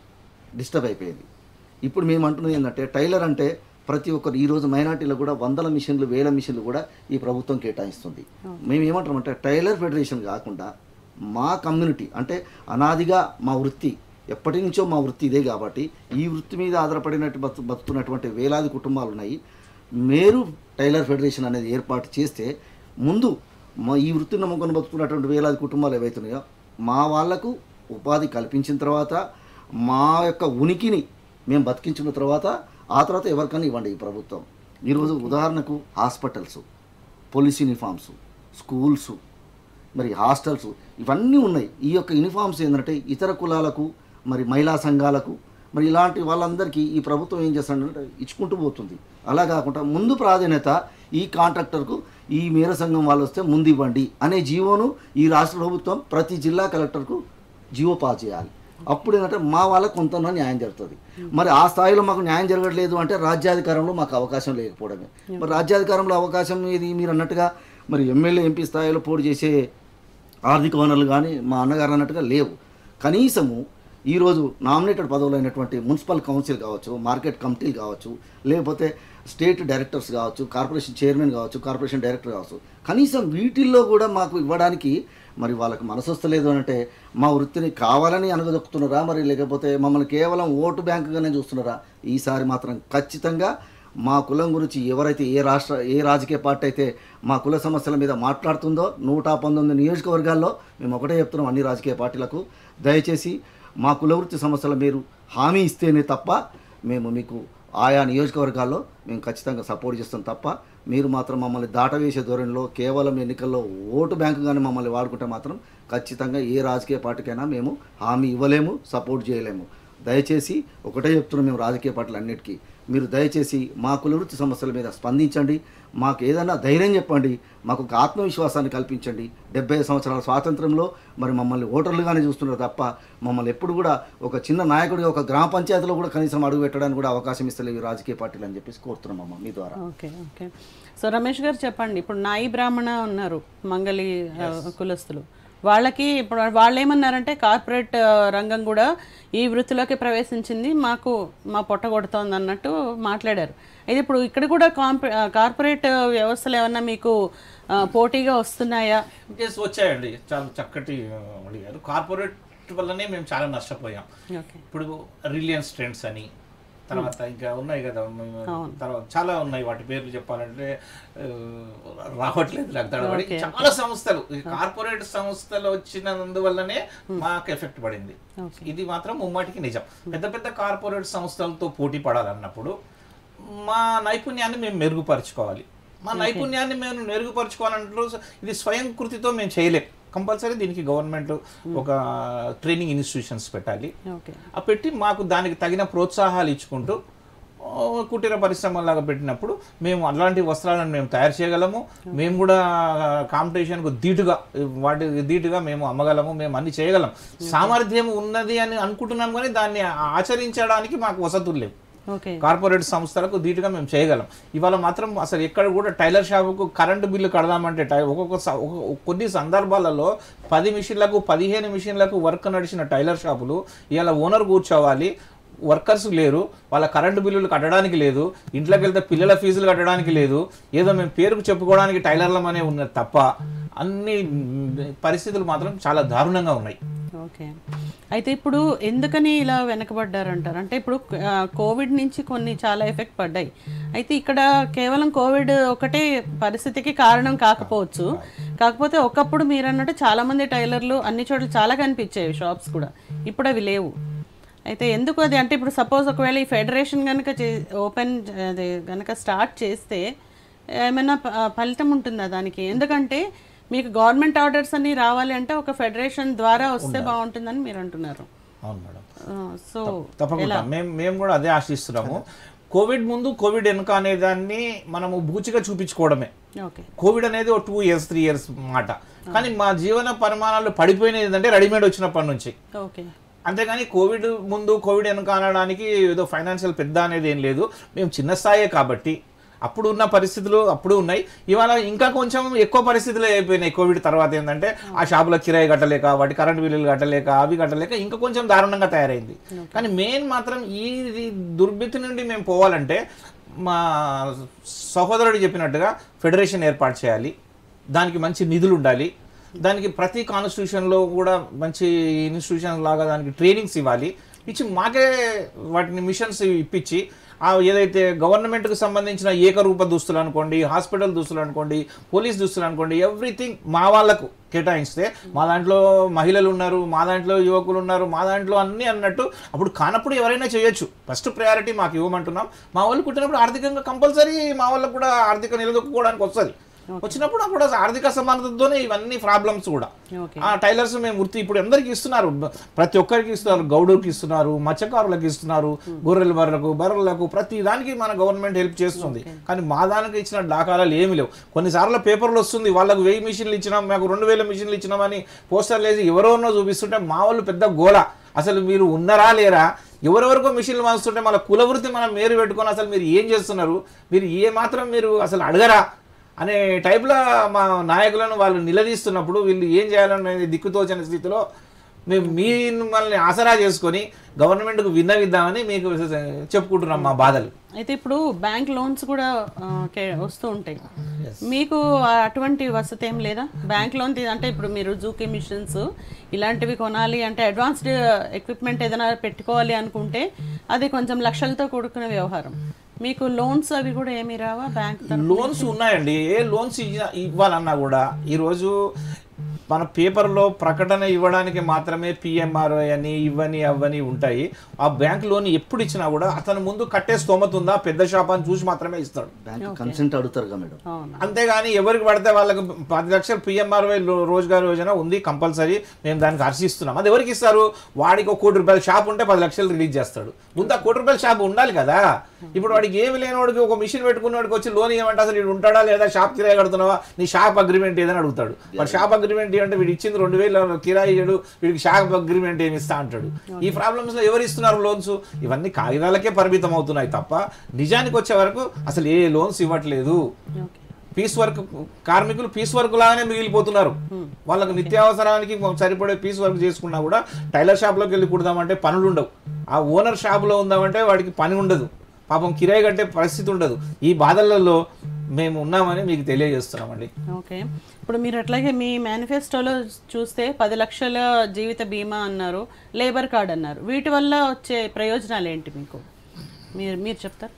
డిస్టర్బ్ అయిపోయింది ఇప్పుడు మేము అంటున్నది ఏంటంటే టైలర్ అంటే ప్రతి ఒక్కరు ఈ రోజు మైనార్టీలో కూడా వందల మిషన్లు వేల మిషన్లు కూడా ఈ ప్రభుత్వం కేటాయిస్తుంది మేము ఏమంటామంటే టైలర్ ఫెడరేషన్ కాకుండా మా కమ్యూనిటీ అంటే అనాదిగా మా వృత్తి ఎప్పటి నుంచో మా వృత్తి ఇదే కాబట్టి ఈ వృత్తి మీద ఆధారపడినట్టు బతు బతుకున్నటువంటి వేలాది కుటుంబాలు ఉన్నాయి మేరు టైలర్ ఫెడరేషన్ అనేది ఏర్పాటు చేస్తే ముందు మా ఈ వృత్తిని నమ్ముకొని బతుకున్నటువంటి వేలాది కుటుంబాలు ఏవైతున్నాయో మా వాళ్లకు ఉపాధి కల్పించిన తర్వాత మా యొక్క ఉనికిని మేము బతికించిన తర్వాత ఆ తర్వాత ఎవరికైనా ఇవ్వండి ఈ ప్రభుత్వం ఈరోజు ఉదాహరణకు హాస్పిటల్స్ పోలీస్ యూనిఫామ్స్ స్కూల్స్ మరి హాస్టల్స్ ఇవన్నీ ఉన్నాయి ఈ యొక్క యూనిఫామ్స్ ఏంటంటే ఇతర కులాలకు మరి మహిళా సంఘాలకు మరి ఇలాంటి వాళ్ళందరికీ ఈ ప్రభుత్వం ఏం చేస్తుందంటే ఇచ్చుకుంటూ పోతుంది అలా కాకుండా ముందు ప్రాధాన్యత ఈ కాంట్రాక్టర్కు ఈ మేర సంఘం వాళ్ళు వస్తే ముందు ఇవ్వండి అనే జీవోను ఈ రాష్ట్ర ప్రభుత్వం ప్రతి జిల్లా కలెక్టర్కు జీవో పాస్ చేయాలి అప్పుడు ఏంటంటే మా వాళ్ళకు కొంత న్యాయం జరుగుతుంది మరి ఆ స్థాయిలో మాకు న్యాయం జరగట్లేదు అంటే రాజ్యాధికారంలో మాకు అవకాశం లేకపోవడమే మరి రాజ్యాధికారంలో అవకాశం ఇది మీరు అన్నట్టుగా మరి ఎమ్మెల్యే ఎంపీ స్థాయిలో పోటీ చేసే ఆర్థిక వనరులు కానీ మా అన్నగారు అన్నట్టుగా లేవు కనీసము ఈరోజు నామినేటెడ్ పదవులైనటువంటి మున్సిపల్ కౌన్సిల్ కావచ్చు మార్కెట్ కమిటీలు కావచ్చు లేకపోతే స్టేట్ డైరెక్టర్స్ కావచ్చు కార్పొరేషన్ చైర్మన్ కావచ్చు కార్పొరేషన్ డైరెక్టర్ కావచ్చు కనీసం వీటిల్లో కూడా మాకు ఇవ్వడానికి మరి వాళ్ళకి మనసు వస్తలేదు అంటే మా వృత్తిని కావాలని అనగదొక్కుతున్నారా మరి లేకపోతే మమ్మల్ని కేవలం ఓటు బ్యాంకుగానే చూస్తున్నారా ఈసారి మాత్రం ఖచ్చితంగా మా కులం గురించి ఎవరైతే ఏ రాష్ట్ర ఏ రాజకీయ పార్టీ అయితే మా కుల సమస్యల మీద మాట్లాడుతుందో నూట పంతొమ్మిది నియోజకవర్గాల్లో మేము ఒకటే చెప్తున్నాం అన్ని రాజకీయ పార్టీలకు దయచేసి మా కుల వృత్తి సమస్యల మీరు హామీ ఇస్తేనే తప్ప మేము మీకు ఆయా నియోజకవర్గాల్లో మేము ఖచ్చితంగా సపోర్ట్ చేస్తాం తప్ప మీరు మాత్రం మమ్మల్ని దాటవేసే ధోరణిలో కేవలం ఎన్నికల్లో ఓటు బ్యాంకుగానే మమ్మల్ని వాడుకుంటే మాత్రం ఖచ్చితంగా ఏ రాజకీయ పార్టీకైనా మేము హామీ ఇవ్వలేము సపోర్ట్ చేయలేము దయచేసి ఒకటే చెప్తున్నాం మేము రాజకీయ పార్టీలు అన్నిటికీ మీరు దయచేసి మా కులవృత్తి సమస్యల మీద స్పందించండి మాకు ఏదైనా ధైర్యం చెప్పండి మాకు ఒక ఆత్మవిశ్వాసాన్ని కల్పించండి డెబ్బై సంవత్సరాల స్వాతంత్రంలో మరి మమ్మల్ని ఓటర్లుగానే చూస్తున్నారు తప్ప మమ్మల్ని ఎప్పుడు కూడా ఒక చిన్న నాయకుడిగా ఒక గ్రామ పంచాయతీలో కూడా కనీసం అడుగు పెట్టడానికి కూడా అవకాశం ఇస్తలేవు ఈ రాజకీయ పార్టీలు అని చెప్పేసి కోరుతున్నామమ్మ మీ ద్వారా ఓకే ఓకే సో రమేష్ గారు చెప్పండి ఇప్పుడు నాయి బ్రాహ్మణ ఉన్నారు మంగళి ఆ, కులస్తులు వాళ్ళకి ఇప్పుడు వాళ్ళు ఏమన్నారంటే కార్పొరేట్ ఆ, రంగం కూడా ఈ వృత్తిలోకి ప్రవేశించింది మాకు మా పొట్ట కొడుతోంది అన్నట్టు మాట్లాడారు అయితే ఇప్పుడు ఇక్కడ కూడా కాంప ఆ, కార్పొరేట్ వ్యవస్థలు ఏమన్నా మీకు ఆ, పోటీగా వస్తున్నాయా ఎస్ వచ్చాయండి చాలా చక్కటి ఆ, అడిగారు కార్పొరేట్ వల్లనే మేము చాలా నష్టపోయాం ఓకే ఇప్పుడు రిలయన్స్ ట్రెండ్స్ అని తర్వాత ఇంకా ఉన్నాయి కదా మేము అవును. తర్వాత చాలా ఉన్నాయి వాటి పేర్లు చెప్పాలంటే ఆ, రావట్లేదు నాకు తడబడి Okay, చాలా సంస్థలు ఈ కార్పొరేట్ సంస్థలు వచ్చినందువల్లనే మాకు ఎఫెక్ట్ పడింది Okay. ఇది మాత్రం ముమ్మాటికి నిజం పెద్ద పెద్ద కార్పొరేట్ సంస్థలతో పోటీ పడాలన్నప్పుడు మా నైపుణ్యాన్ని మేము మెరుగుపరచుకోవాలి మా నైపుణ్యాన్ని మేము మెరుగుపరచుకోవాలంటే ఇది స్వయం కృతితో మేము చేయలేం కంపల్సరీ దీనికి గవర్నమెంట్ ఒక ట్రైనింగ్ ఇన్స్టిట్యూషన్స్ పెట్టాలి ఓకే ఆ పెట్టి మాకు దానికి తగిన ప్రోత్సాహాలు ఇచ్చుకుంటూ ఆ, కుటీర పరిశ్రమలాగా పెట్టినప్పుడు మేము అలాంటి వస్త్రాలను మేము తయారు చేయగలము మేము కూడా కాంపిటీషన్కు ధీటుగా వాటి ధీటుగా మేము అమ్మగలము మేము అన్ని చేయగలం సామర్థ్యం ఉన్నది అని అనుకుంటున్నాం కానీ దాన్ని ఆచరించడానికి మాకు వసతులు లేవు ఓకే కార్పొరేట్ సంస్థలకు ధీటుగా మేము చేయగలం ఇవాళ మాత్రం అసలు ఎక్కడ కూడా టైలర్ షాపుకు కరెంటు బిల్లు కడదామంటే టై ఒక్కొక్క స- ఒక్కొక్క కొన్ని సందర్భాలలో పది మిషన్లకు పదిహేను మిషన్లకు వర్క్ నడిచిన టైలర్ షాపులు ఇవాళ ఓనర్ కూర్చోవాలి వర్కర్స్ లేరు వాళ్ళ కరెంటు బిల్లులు కట్టడానికి లేదు ఇంట్లోకి వెళ్తే పిల్లల ఫీజులు కట్టడానికి లేదు ఏదో మేము పేరుకు చెప్పుకోవడానికి టైలర్లమనే ఉన్నది తప్ప అన్ని మ్, పరిస్థితులు మాత్రం చాలా దారుణంగా ఉన్నాయి ఓకే అయితే ఇప్పుడు ఎందుకని ఇలా వెనకబడ్డారంటారు అంటే ఇప్పుడు ఆ, కోవిడ్ నుంచి కొన్ని చాలా ఎఫెక్ట్ పడ్డాయి అయితే ఇక్కడ కేవలం కోవిడ్ ఒకటే పరిస్థితికి కారణం కాకపోవచ్చు కాకపోతే ఒకప్పుడు మీరు అన్నట్టు చాలా మంది టైలర్లు అన్ని చోట్ల చాలా కనిపించేవి షాప్స్ కూడా ఇప్పుడు అవి లేవు అయితే ఎందుకు అది అంటే ఇప్పుడు సపోజ్ ఒకవేళ ఈ ఫెడరేషన్ కనుక ఓపెన్ అది కనుక స్టార్ట్ చేస్తే ఏమైనా ప- ఆ, ఫలితం ఉంటుందా దానికి ఎందుకంటే మీకు గవర్నమెంట్ ఆర్డర్స్ అన్ని రావాలి అంటే ఒక ఫెడరేషన్ ద్వారా వస్తే బాగుంటుందని మీరు అంటున్నారు అవును మేడం సో తప్పకుండా మేము మేము కూడా అదే ఆశిస్తున్నాము కోవిడ్ ముందు కోవిడ్ వెనుక అనే దాన్ని మనము బూచిగా చూపించుకోవడమే ఓకే కోవిడ్ అనేది ఒక టూ ఇయర్స్ త్రీ ఇయర్స్ మాట కానీ మా జీవన పరిమాణాలు పడిపోయినది ఏంటంటే రెడీమేడ్ వచ్చినప్పటి నుంచి ఓకే అంతేగాని కోవిడ్ ముందు కోవిడ్ వెనుక అనడానికి ఏదో ఫైనాన్షియల్ పెద్ద అనేది ఏం లేదు మేము చిన్న స్థాయే కాబట్టి అప్పుడు ఉన్న పరిస్థితులు అప్పుడు ఉన్నాయి ఇవాళ ఇంకా కొంచెం ఎక్కువ పరిస్థితులు అయిపోయినాయి కోవిడ్ తర్వాత ఏంటంటే ఆ షాపుల కిరాయి కట్టలేక వాటి కరెంట్ బిల్లులు కట్టలేక అవి కట్టలేక ఇంకా కొంచెం దారుణంగా తయారైంది కానీ మెయిన్ మాత్రం ఈ ఈ దుర్భితి నుండి మేము పోవాలంటే మా సహోదరుడు చెప్పినట్టుగా ఫెడరేషన్ ఏర్పాటు చేయాలి దానికి మంచి నిధులు ఉండాలి దానికి ప్రతి కాన్స్టిట్యూషన్లో కూడా మంచి ఇన్స్టిట్యూషన్ లాగా దానికి ట్రైనింగ్స్ ఇవ్వాలి ఇచ్చి మాకే వాటిని మిషన్స్ ఇప్పించి ఆ ఏదైతే గవర్నమెంట్కి సంబంధించిన ఏకరూప దుస్తులు అనుకోండి హాస్పిటల్ దుస్తులు అనుకోండి పోలీస్ దుస్తులు అనుకోండి ఎవ్రీథింగ్ మా వాళ్ళకు కేటాయిస్తే మా దాంట్లో మహిళలు ఉన్నారు మా దాంట్లో యువకులు ఉన్నారు మా దాంట్లో అన్నీ అన్నట్టు అప్పుడు కానప్పుడు ఎవరైనా చేయొచ్చు ఫస్ట్ ప్రయారిటీ మాకు ఇవ్వమంటున్నాం మా వాళ్ళు కుట్టినప్పుడు ఆర్థికంగా కంపల్సరీ మా వాళ్ళకు కూడా ఆర్థిక నిలదొక్కుకోవడానికి వస్తుంది వచ్చినప్పుడు అప్పుడు ఆర్థిక సమానతతోనే ఇవన్నీ ప్రాబ్లమ్స్ కూడా ఓకే ఆ టైలర్స్ మేము వృత్తి ఇప్పుడు అందరికి ఇస్తున్నారు బ- ప్రతి ఒక్కరికి ఇస్తున్నారు గౌడుకి ఇస్తున్నారు మత్స్యకారులకు ఇస్తున్నారు గొర్రెల బర్రెలకు బర్రెలకు ప్రతి దానికి మన గవర్నమెంట్ హెల్ప్ చేస్తుంది కానీ మా దానికి ఇచ్చిన దాఖలాలు ఏమి లేవు కొన్నిసార్లు పేపర్లు వస్తుంది వాళ్ళకు వెయ్యి మిషన్లు ఇచ్చినాం మాకు రెండు వేల మిషన్లు ఇచ్చినామని పోస్టర్లు వేసి ఎవరెవరినో చూపిస్తుంటే మా వాళ్ళు పెద్ద గోల అసలు మీరు ఉన్నారా లేరా ఎవరెవరికో మిషన్లు మార్చుతుంటే మన కులవృత్తి మనం మేరు పెట్టుకొని అసలు మీరు ఏం చేస్తున్నారు మీరు ఏ మాత్రం మీరు అసలు అడగరా అనే టైప్లో మా నాయకులను వాళ్ళు నిలదీస్తున్నప్పుడు వీళ్ళు ఏం చేయాలనేది దిక్కుతోచని స్థితిలో మేము మిమ్మల్ని ఆసరా చేసుకొని గవర్నమెంట్కు విన్నవిద్దామని మీకు చెప్పుకుంటున్నాం మా బాధలు అయితే ఇప్పుడు బ్యాంక్ లోన్స్ కూడా ఆ, కే- వస్తూ ఉంటాయి మీకు అటువంటి వసతి ఏం లేదా బ్యాంక్ లోన్ తీ- అంటే ఇప్పుడు మీరు జూకి మిషన్స్ ఇలాంటివి కొనాలి అంటే అడ్వాన్స్డ్ ఎక్విప్మెంట్ ఏదైనా పెట్టుకోవాలి అనుకుంటే అది కొంచెం లక్షలతో కూడుకున్న వ్యవహారం మీకు లోన్స్ అవి కూడా ఏమి రావా బ్యాంక్ లోన్స్ ఉన్నాయండి ఏ లోన్స్ ఇయ్య- ఇవ్వాలన్నా కూడా ఈరోజు మన పేపర్లో ప్రకటన ఇవ్వడానికి మాత్రమే పిఎంఆర్ఓ అని ఇవని అవని ఉంటాయి ఆ బ్యాంక్ లోన్ ఎప్పుడు ఇచ్చినా కూడా అతను ముందు కట్టే స్తోమత ఉందా పెద్ద షాప్ అని చూసి మాత్రమే ఇస్తాడు బ్యాంక్ కన్సెంట్ అడుగుతారుగా మేడం అవునా అంతేగాని ఎవరికి పడితే వాళ్ళకి పది లక్షలు పిఎంఆర్వై రోజుగారు యోజన ఉంది కంపల్సరీ మేము దానికి హర్షిస్తున్నాం అది ఎవరికి ఇస్తారు వాడికి ఒక కోటి రూపాయల షాప్ ఉంటే పది లక్షలు రిలీజ్ చేస్తాడు ముందు ఆ కోటి రూపాయల షాప్ ఉండాలి కదా ఇప్పుడు వాడికి ఏమి లేనివాడికి ఒక మిషన్ పెట్టుకున్నవాడికి వచ్చి లోన్ ఇవ్వమంటే అసలు వీడు ఉంటాడా లేదా షాప్ కిరాయి కడుతున్నావా నీ షాప్ అగ్రిమెంట్ ఏదని అడుగుతాడు వాడు షాప్ అగ్రిమెంట్ అంటే వీడు ఇచ్చింది రెండు వేలు కిరాయి ఇయ్యడు వీడికి షాప్ అగ్రిమెంట్ ఏమి ఇస్తా అంటాడు ఈ ప్రాబ్లమ్స్ లో ఎవరు ఇస్తున్నారు లోన్స్ ఇవన్నీ కాగితాలకే పరిమితం అవుతున్నాయి తప్ప నిజానికి వచ్చే వరకు అసలు ఏ లోన్స్ ఇవ్వట్లేదు ఓకే పీస్ వర్క్ కార్మికులు పీస్ వర్క్ లాగానే మిగిలిపోతున్నారు వాళ్ళకి నిత్యావసరానికి సరిపడే పీస్ వర్క్ చేసుకున్నా కూడా టైలర్ షాప్లోకి వెళ్ళి కుడదామంటే పనులు ఉండవు ఆ ఓనర్ షాప్లో ఉందామంటే వాడికి పని ఉండదు పాపం కిరాయి కట్టే పరిస్థితి ఉండదు ఈ బాధలలో మేము ఉన్నామని మీకు తెలియజేస్తున్నామండి ఓకే ఇప్పుడు మీరు అట్లాగే మీ మేనిఫెస్టోలో చూస్తే పది లక్షల జీవిత బీమా అన్నారు లేబర్ కార్డ్ అన్నారు వీటి వల్ల వచ్చే ప్రయోజనాలు ఏంటి మీకు మీరు మీరు చెప్తారు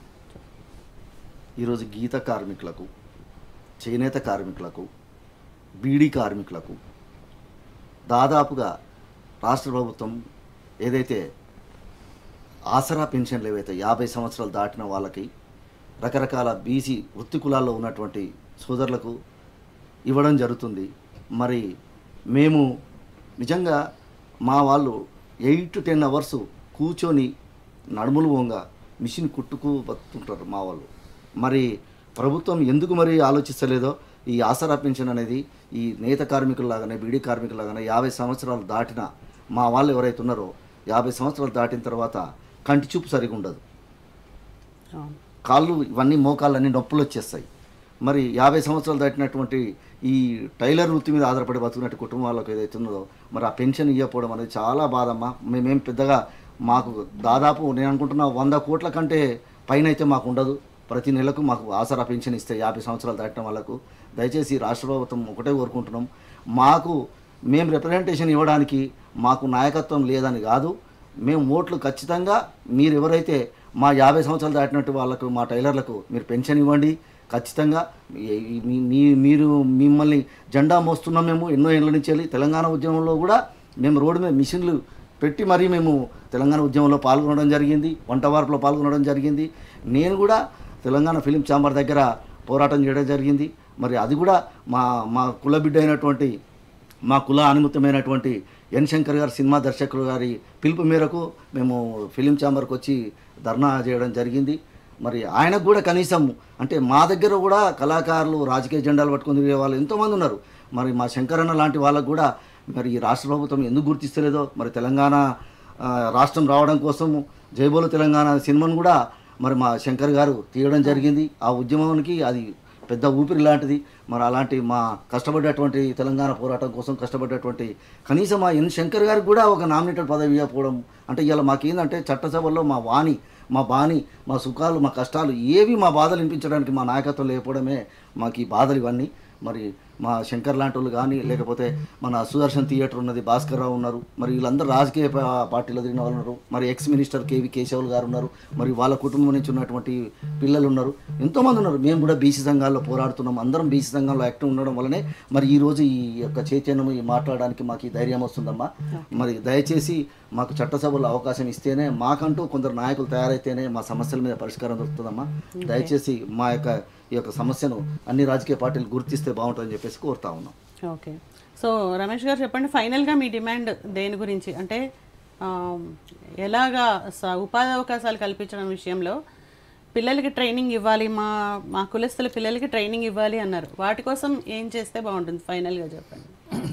ఈరోజు గీత కార్మికులకు చేనేత కార్మికులకు బీడీ కార్మికులకు దాదాపుగా రాష్ట్ర ప్రభుత్వం ఏదైతే ఆసరా పెన్షన్లు ఏవైతే యాభై సంవత్సరాలు దాటిన వాళ్ళకి రకరకాల బీసీ వృత్తి కులాల్లో ఉన్నటువంటి సోదరులకు ఇవ్వడం జరుగుతుంది మరి మేము నిజంగా మా వాళ్ళు ఎయిట్ టు టెన్ అవర్స్ కూర్చొని నడుములు వంగ మిషన్ కుట్టుకు బతుంటారు మా వాళ్ళు మరి ప్రభుత్వం ఎందుకు మరి ఆలోచిస్తలేదో ఈ ఆసరా పెన్షన్ అనేది ఈ నేత కార్మికుల్లాగానే బీడీ కార్మికుల్లాగానే యాభై సంవత్సరాలు దాటిన మా వాళ్ళు ఎవరైతే ఉన్నారో యాభై సంవత్సరాలు దాటిన తర్వాత కంటి చూపు సరిగా ఉండదు అవును కాళ్ళు ఇవన్నీ మోకాళ్ళన్నీ నొప్పులు వచ్చేస్తాయి మరి యాభై సంవత్సరాలు దాటినటువంటి ఈ టైలర్ వృత్తి మీద ఆధారపడి బతుకున్నట్టు కుటుంబాలకు ఏదైతే ఉన్నదో మరి ఆ పెన్షన్ ఇవ్వకపోవడం అనేది చాలా బాధమ్మా మేమేం పెద్దగా మాకు దాదాపు నేను అనుకుంటున్నా వంద కోట్ల కంటే పైన అయితే మాకు ఉండదు ప్రతి నెలకు మాకు ఆసరా పెన్షన్ ఇస్తే యాభై సంవత్సరాలు దాటిన వాళ్ళకు దయచేసి రాష్ట్ర ప్రభుత్వం ఒకటే కోరుకుంటున్నాం మాకు మేము రిప్రజెంటేషన్ ఇవ్వడానికి మాకు నాయకత్వం లేదని కాదు మేము ఓట్లు ఖచ్చితంగా మీరు ఎవరైతే మా యాభై సంవత్సరాలు దాటినట్టు వాళ్ళకు మా టైలర్లకు మీరు పెన్షన్ ఇవ్వండి ఖచ్చితంగా ఈ- ఈ- మీ- మీ మీరు మిమ్మల్ని జెండా మోస్తున్నాం మేము ఎన్నో ఏళ్ళ నుంచి వెళ్ళి తెలంగాణ ఉద్యమంలో కూడా మేము రోడ్డు మీద మిషన్లు పెట్టి మరీ మేము తెలంగాణ ఉద్యమంలో పాల్గొనడం జరిగింది వంట వార్పులో పాల్గొనడం జరిగింది నేను కూడా తెలంగాణ ఫిలిం ఛాంబర్ దగ్గర పోరాటం చేయడం జరిగింది మరి అది కూడా మా మా కుల బిడ్డ అయినటువంటి మా కుల అనుమతమైనటువంటి ఎన్ శంకర్ గారు సినిమా దర్శకులు గారి పిలుపు మేరకు మేము ఫిలిం ఛాంబర్కి వచ్చి ధర్నా చేయడం జరిగింది మరి ఆయనకు కూడా కనీసం అంటే మా దగ్గర కూడా కళాకారులు రాజకీయ జెండాలు పట్టుకొని తిరిగే వాళ్ళు ఎంతోమంది ఉన్నారు మరి మా శంకరన్న లాంటి వాళ్ళకు కూడా మరి ఈ రాష్ట్ర ప్రభుత్వం ఎందుకు గుర్తిస్తలేదో మరి తెలంగాణ ఆ, రాష్ట్రం రావడం కోసం జైబోలు తెలంగాణ సినిమాను కూడా మరి మా శంకర్ గారు తీయడం జరిగింది ఆ ఉద్యమానికి అది పెద్ద ఊపిరి లాంటిది మరి అలాంటి మా కష్టపడ్డటువంటి తెలంగాణ పోరాటం కోసం కష్టపడ్డటువంటి కనీసం మా ఎన్ శంకర్ గారికి కూడా ఒక నామినేటెడ్ పదవి ఇవ్వకపోవడం అంటే ఇలా మాకేందంటే చట్టసభల్లో మా వాణి మా బాణి మా సుఖాలు మా కష్టాలు ఏవి మా బాధలు వినిపించడానికి మా నాయకత్వం లేకపోవడమే మాకు ఈ బాధలు ఇవన్నీ మరి మా శంకర్ లాంటి వాళ్ళు కానీ లేకపోతే మన సుదర్శన్ థియేటర్ ఉన్నది భాస్కర్ రావు ఉన్నారు మరి వీళ్ళందరూ రాజకీయ పా- పార్టీలో తిరిగిన వాళ్ళు ఉన్నారు మరి ఎక్స్ మినిస్టర్ కేవి కేశవులు గారు ఉన్నారు మరి వాళ్ళ కుటుంబం నుంచి ఉన్నటువంటి పిల్లలు ఉన్నారు ఎంతోమంది ఉన్నారు మేము కూడా బీసీ సంఘాల్లో పోరాడుతున్నాం అందరం బీసీ సంఘంలో యాక్టివ్ ఉండడం వల్లనే మరి ఈ రోజు ఈ యొక్క చైతన్యం ఈ మాట్లాడడానికి మాకు ఈ ధైర్యం వస్తుందమ్మా మరి దయచేసి మాకు చట్టసభలో అవకాశం ఇస్తేనే మాకంటూ కొందరు నాయకులు తయారైతేనే మా సమస్యల మీద పరిష్కారం దొరుకుతుందమ్మా దయచేసి మా యొక్క ఈ యొక్క సమస్యను అన్ని రాజకీయ పార్టీలు గుర్తిస్తే బాగుంటుందని చెప్పేసి కోరుతా ఉన్నాం ఓకే సో రమేష్ గారు చెప్పండి ఫైనల్గా మీ డిమాండ్ దేని గురించి అంటే ఆ, ఎలాగా స- ఉపాధి అవకాశాలు కల్పించడం విషయంలో పిల్లలకి ట్రైనింగ్ ఇవ్వాలి మా మా కులస్తుల పిల్లలకి ట్రైనింగ్ ఇవ్వాలి అన్నారు వాటి కోసం ఏం చేస్తే బాగుంటుంది ఫైనల్గా చెప్పండి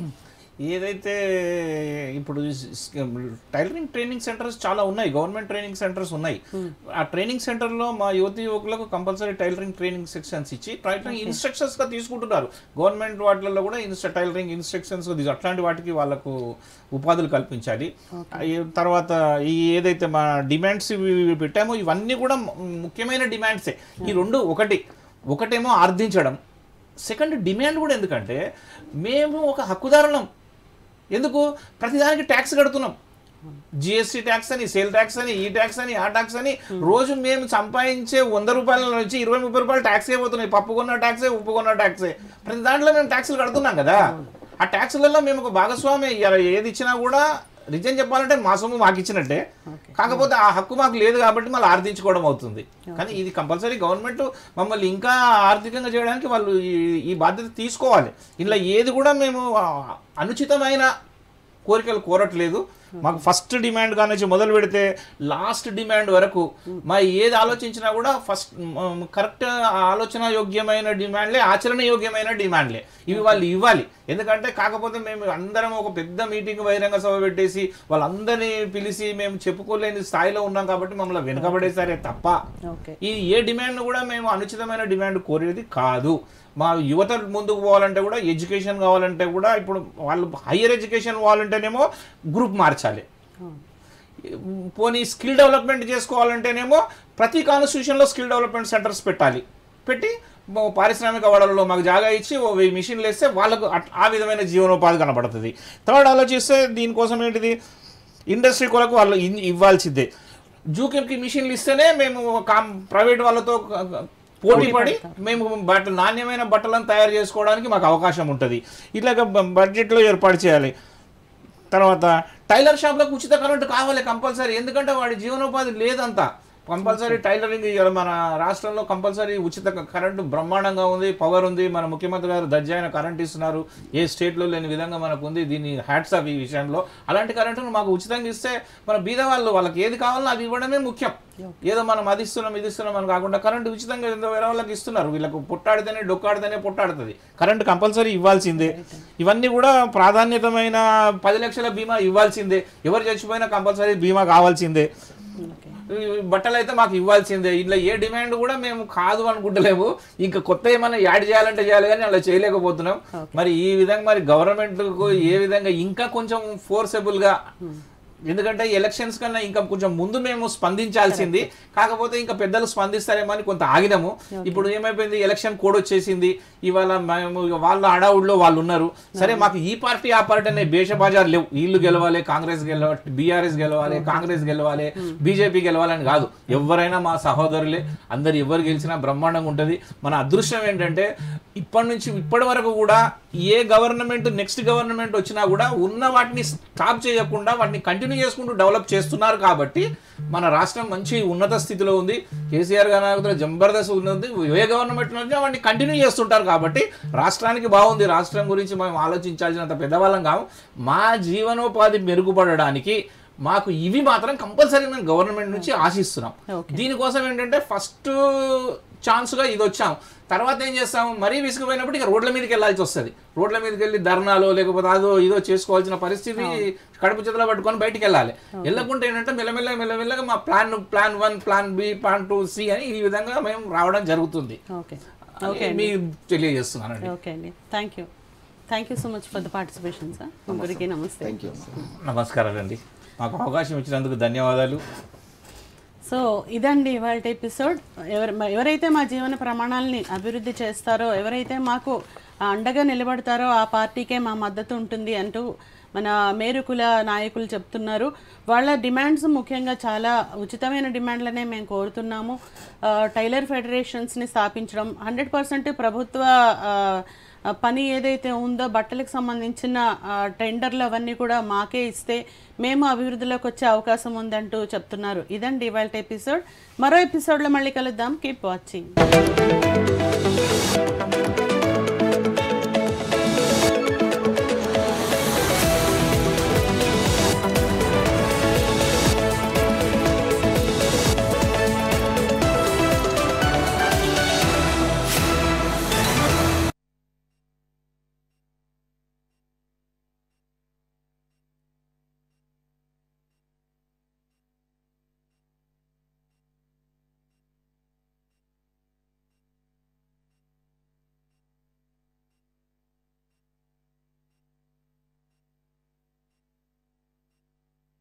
ఏదైతే ఇప్పుడు టైలరింగ్ ట్రైనింగ్ సెంటర్స్ చాలా ఉన్నాయి గవర్నమెంట్ ట్రైనింగ్ సెంటర్స్ ఉన్నాయి ఆ ట్రైనింగ్ సెంటర్లో మా యువతి యువకులకు కంపల్సరీ టైలరింగ్ ట్రైనింగ్ సెక్షన్స్ ఇచ్చి టైలరింగ్ ఇన్స్ట్రక్షన్స్ గా తీసుకుంటున్నారు గవర్నమెంట్ వాటిలలో కూడా ఇన్స్ట టైలరింగ్ ఇన్స్ట్రక్షన్స్ అట్లాంటి వాటికి వాళ్ళకు ఉపాధులు కల్పించాలి ఈ తర్వాత ఈ ఏదైతే మా డిమాండ్స్ ఇవి పెట్టామో ఇవన్నీ కూడా ము- ముఖ్యమైన డిమాండ్సే ఈ రెండు ఒకటి ఒకటేమో ఆర్ధించడం సెకండ్ డిమాండ్ కూడా ఎందుకంటే మేము ఒక హక్కుదారులం ఎందుకు ప్రతిదానికి ట్యాక్స్ కడుతున్నాం జిఎస్టీ ట్యాక్స్ అని సేల్ ట్యాక్స్ అని ఈ ట్యాక్స్ అని ఆ ట్యాక్స్ అని రోజు మేము సంపాదించే వంద రూపాయల నుంచి ఇరవై ముప్పై రూపాయలు ట్యాక్స్ అయిపోతున్నాయి పప్పు కొన్న ట్యాక్సే ఉప్పు కొన్న ట్యాక్సే ప్రతి దాంట్లో మేము ట్యాక్సులు కడుతున్నాం కదా ఆ ట్యాక్సులలో మేము ఒక భాగస్వామి ఇయ్యాలి. ఏది ఇచ్చినా కూడా నిజం చెప్పాలంటే మా సొమ్ము మాకు ఇచ్చినట్టే కాకపోతే ఆ హక్కు మాకు లేదు కాబట్టి మళ్ళీ ఆర్థించుకోవడం అవుతుంది కానీ ఇది కంపల్సరీ గవర్నమెంట్ మమ్మల్ని ఇంకా ఆర్థికంగా చేయడానికి వాళ్ళు ఈ- ఈ బాధ్యత తీసుకోవాలి ఇలా ఏది కూడా మేము ఆ, అనుచితమైన కోరికలు కోరట్లేదు మాకు ఫస్ట్ డిమాండ్ కానించి మొదలు పెడితే లాస్ట్ డిమాండ్ వరకు మా ఏది ఆలోచించినా కూడా ఫస్ట్ కరెక్ట్ ఆలోచన యోగ్యమైన డిమాండ్లే ఆచరణ యోగ్యమైన డిమాండ్లే ఇవి వాళ్ళు ఇవ్వాలి ఎందుకంటే కాకపోతే మేము అందరం ఒక పెద్ద మీటింగ్ బహిరంగ సభ పెట్టేసి వాళ్ళందరినీ పిలిచి మేము చెప్పుకోలేని స్థాయిలో ఉన్నాం కాబట్టి మమ్మల్ని వెనుకబడేసారే తప్ప ఓకే ఈ ఏ డిమాండ్ కూడా మేము అనుచితమైన డిమాండ్ కోరేది కాదు మా యువత ముందుకు పోవాలంటే కూడా ఎడ్యుకేషన్ కావాలంటే కూడా ఇప్పుడు వాళ్ళు హయ్యర్ ఎడ్యుకేషన్ పోవాలంటేనేమో గ్రూప్ మార్చాలి పోనీ స్కిల్ డెవలప్మెంట్ చేసుకోవాలంటేనేమో ప్రతి కాన్స్టిట్యూషన్లో స్కిల్ డెవలప్మెంట్ సెంటర్స్ పెట్టాలి పెట్టి ఓ పారిశ్రామిక వాడలలో మాకు జాగా ఇచ్చి ఓ వెయ్యి మిషన్లు వేస్తే వాళ్ళకు అట్- ఆ విధమైన జీవనోపాధి కనబడుతుంది థర్డ్ ఆలోచిస్తే దీనికోసం ఏంటిది ఇండస్ట్రీ కొరకు వాళ్ళు ఇన్- ఇవ్వాల్సిందే జూకెంకి మిషన్లు ఇస్తేనే మేము కామ్ ప్రైవేట్ వాళ్ళతో క- క- పోటీ పడి మేము బట్ట నాణ్యమైన బట్టలను తయారు చేసుకోవడానికి మాకు అవకాశం ఉంటుంది ఇట్లాగ బ- బడ్జెట్లో ఏర్పాటు చేయాలి తర్వాత టైలర్ షాప్లకు ఉచిత కరెంట్ కావాలి కంపల్సరీ ఎందుకంటే వాడి జీవనోపాధి లేదంతా కంపల్సరీ టైలరింగ్ ఇవాళ మన రాష్ట్రంలో కంపల్సరీ ఉచిత కరెంటు బ్రహ్మాండంగా ఉంది పవర్ ఉంది మన ముఖ్యమంత్రి గారు దర్జాయిన కరెంట్ ఇస్తున్నారు ఏ స్టేట్లో లేని విధంగా మనకు ఉంది దీని హ్యాట్స్ ఆఫ్ ఈ విషయంలో అలాంటి కరెంటును మాకు ఉచితంగా ఇస్తే మన బీద వాళ్ళు వాళ్ళకి ఏది కావాలో అది ఇవ్వడమే ముఖ్యం ఏదో మనం అది ఇస్తున్నాం ఇది ఇస్తున్నాం అని కాకుండా కరెంటు ఉచితంగా ఏదో వేరే వాళ్ళకి ఇస్తున్నారు వీళ్ళకు పుట్టాడితేనే డొక్కాడితేనే పుట్టాడుతుంది కరెంటు కంపల్సరీ ఇవ్వాల్సిందే ఇవన్నీ కూడా ప్రాధాన్యతమైన పది లక్షల బీమా ఇవ్వాల్సిందే ఎవరు చచ్చిపోయినా కంపల్సరీ బీమా కావాల్సిందే ఈ బట్టలు అయితే మాకు ఇవ్వాల్సిందే ఇట్లా ఏ డిమాండ్ కూడా మేము కాదు అనుకుంటలేము ఇంకా కొత్త ఏమైనా యాడ్ చేయాలంటే చేయాలి కానీ అలా చేయలేకపోతున్నాం మరి ఈ విధంగా మరి గవర్నమెంట్కు ఏ విధంగా ఇంకా కొంచెం ఫోర్సబుల్ గా ఎందుకంటే ఎలక్షన్స్ కన్నా ఇంకా కొంచెం ముందు మేము స్పందించాల్సింది కాకపోతే ఇంకా పెద్దలు స్పందిస్తారేమో అని కొంత ఆగినాము ఇప్పుడు ఏమైపోయింది ఎలక్షన్ కోడ్ వచ్చేసింది ఇవాళ మేము ఇక వాళ్ళ హడావుడిలో వాళ్ళు ఉన్నారు సరే మాకు ఈ పార్టీ ఆ పార్టీ అనే బేషబాజార్ లేవు వీళ్ళు గెలవాలి కాంగ్రెస్ గెలవాలి బీఆర్ఎస్ గెలవాలి కాంగ్రెస్ గెలవాలి బీజేపీ గెలవాలని కాదు ఎవరైనా మా సహోదరులే అందరు ఎవరు గెలిచినా బ్రహ్మాండంగా ఉంటుంది మన అదృష్టం ఏంటంటే ఇప్పటి నుంచి ఇప్పటి వరకు కూడా ఏ గవర్నమెంట్ నెక్స్ట్ గవర్నమెంట్ వచ్చినా కూడా ఉన్న వాటిని స్టాప్ చేయకుండా వాటిని కంటిన్యూ చేసుకుంటూ డెవలప్ చేస్తున్నారు కాబట్టి మన రాష్ట్రం మంచి ఉన్నత స్థితిలో ఉంది కేసీఆర్ గారి నాయకత్వంలో జబర్దస్త్ ఉన్నది ఏ గవర్నమెంట్ వచ్చినా వాటిని కంటిన్యూ చేస్తుంటారు కాబట్టి రాష్ట్రానికి బాగుంది రాష్ట్రం గురించి మనం ఆలోచించాల్సినంత పెద్దవాళ్ళం కావు మా జీవనోపాధి మెరుగుపడడానికి మాకు ఇవి మాత్రం కంపల్సరీ మేము గవర్నమెంట్ నుంచి ఆశిస్తున్నాం Okay. దీనికోసం ఏంటంటే ఫస్ట్ ఛాన్స్గా ఇది వచ్చాం తర్వాత ఏం చేస్తాం మరీ విసుగుపోయినప్పుడు ఇక రోడ్ల మీదకి వెళ్ళాల్సి వస్తుంది రోడ్ల మీదకి వెళ్ళి ధర్నాలో లేకపోతే అదో ఇదో చేసుకోవాల్సిన పరిస్థితి కడుపు చేతిలో పట్టుకొని బయటికి వెళ్ళాలి వెళ్ళకుండా ఏంటంటే మెల్లమెల్ల మెల్లమెల్లగా మా plan plan one plan B plan two C అని ఈ విధంగా మేము రావడం జరుగుతుంది ఓకే అని మీకు తెలియజేస్తున్నానండి ఓకే అండి thank you thank you so much for the participation sir ముగ్గురికి నమస్తే థ్యాంక్ యూ నమస్కారాలండి మాకు అవకాశం ఇచ్చినందుకు ధన్యవాదాలు సో ఇదండి ఇవాళ ఎపిసోడ్ ఎవరు మ- ఎవరైతే మా జీవన ప్రమాణాలని అభివృద్ధి చేస్తారో ఎవరైతే మాకు అండగా నిలబడతారో ఆ పార్టీకే మా మద్దతు ఉంటుంది అంటూ మన మేరుకుల నాయకులు చెప్తున్నారు వాళ్ళ డిమాండ్స్ ముఖ్యంగా చాలా ఉచితమైన డిమాండ్లనే మేము కోరుతున్నాము ఆ, టైలర్ ఫెడరేషన్స్ని స్థాపించడం హండ్రెడ్ పర్సెంట్ ప్రభుత్వ ఆ, ఆ పని ఏదైతే ఉందో బట్టలకు సంబంధించిన ఆ, టెండర్లు అవన్నీ కూడా మాకే ఇస్తే మేము అభివృద్ధిలోకి వచ్చే అవకాశం ఉందంటూ చెప్తున్నారు ఇదండి ఇవాళ ఎపిసోడ్ మరో ఎపిసోడ్లో మళ్ళీ కలుద్దాం కీప్ వాచింగ్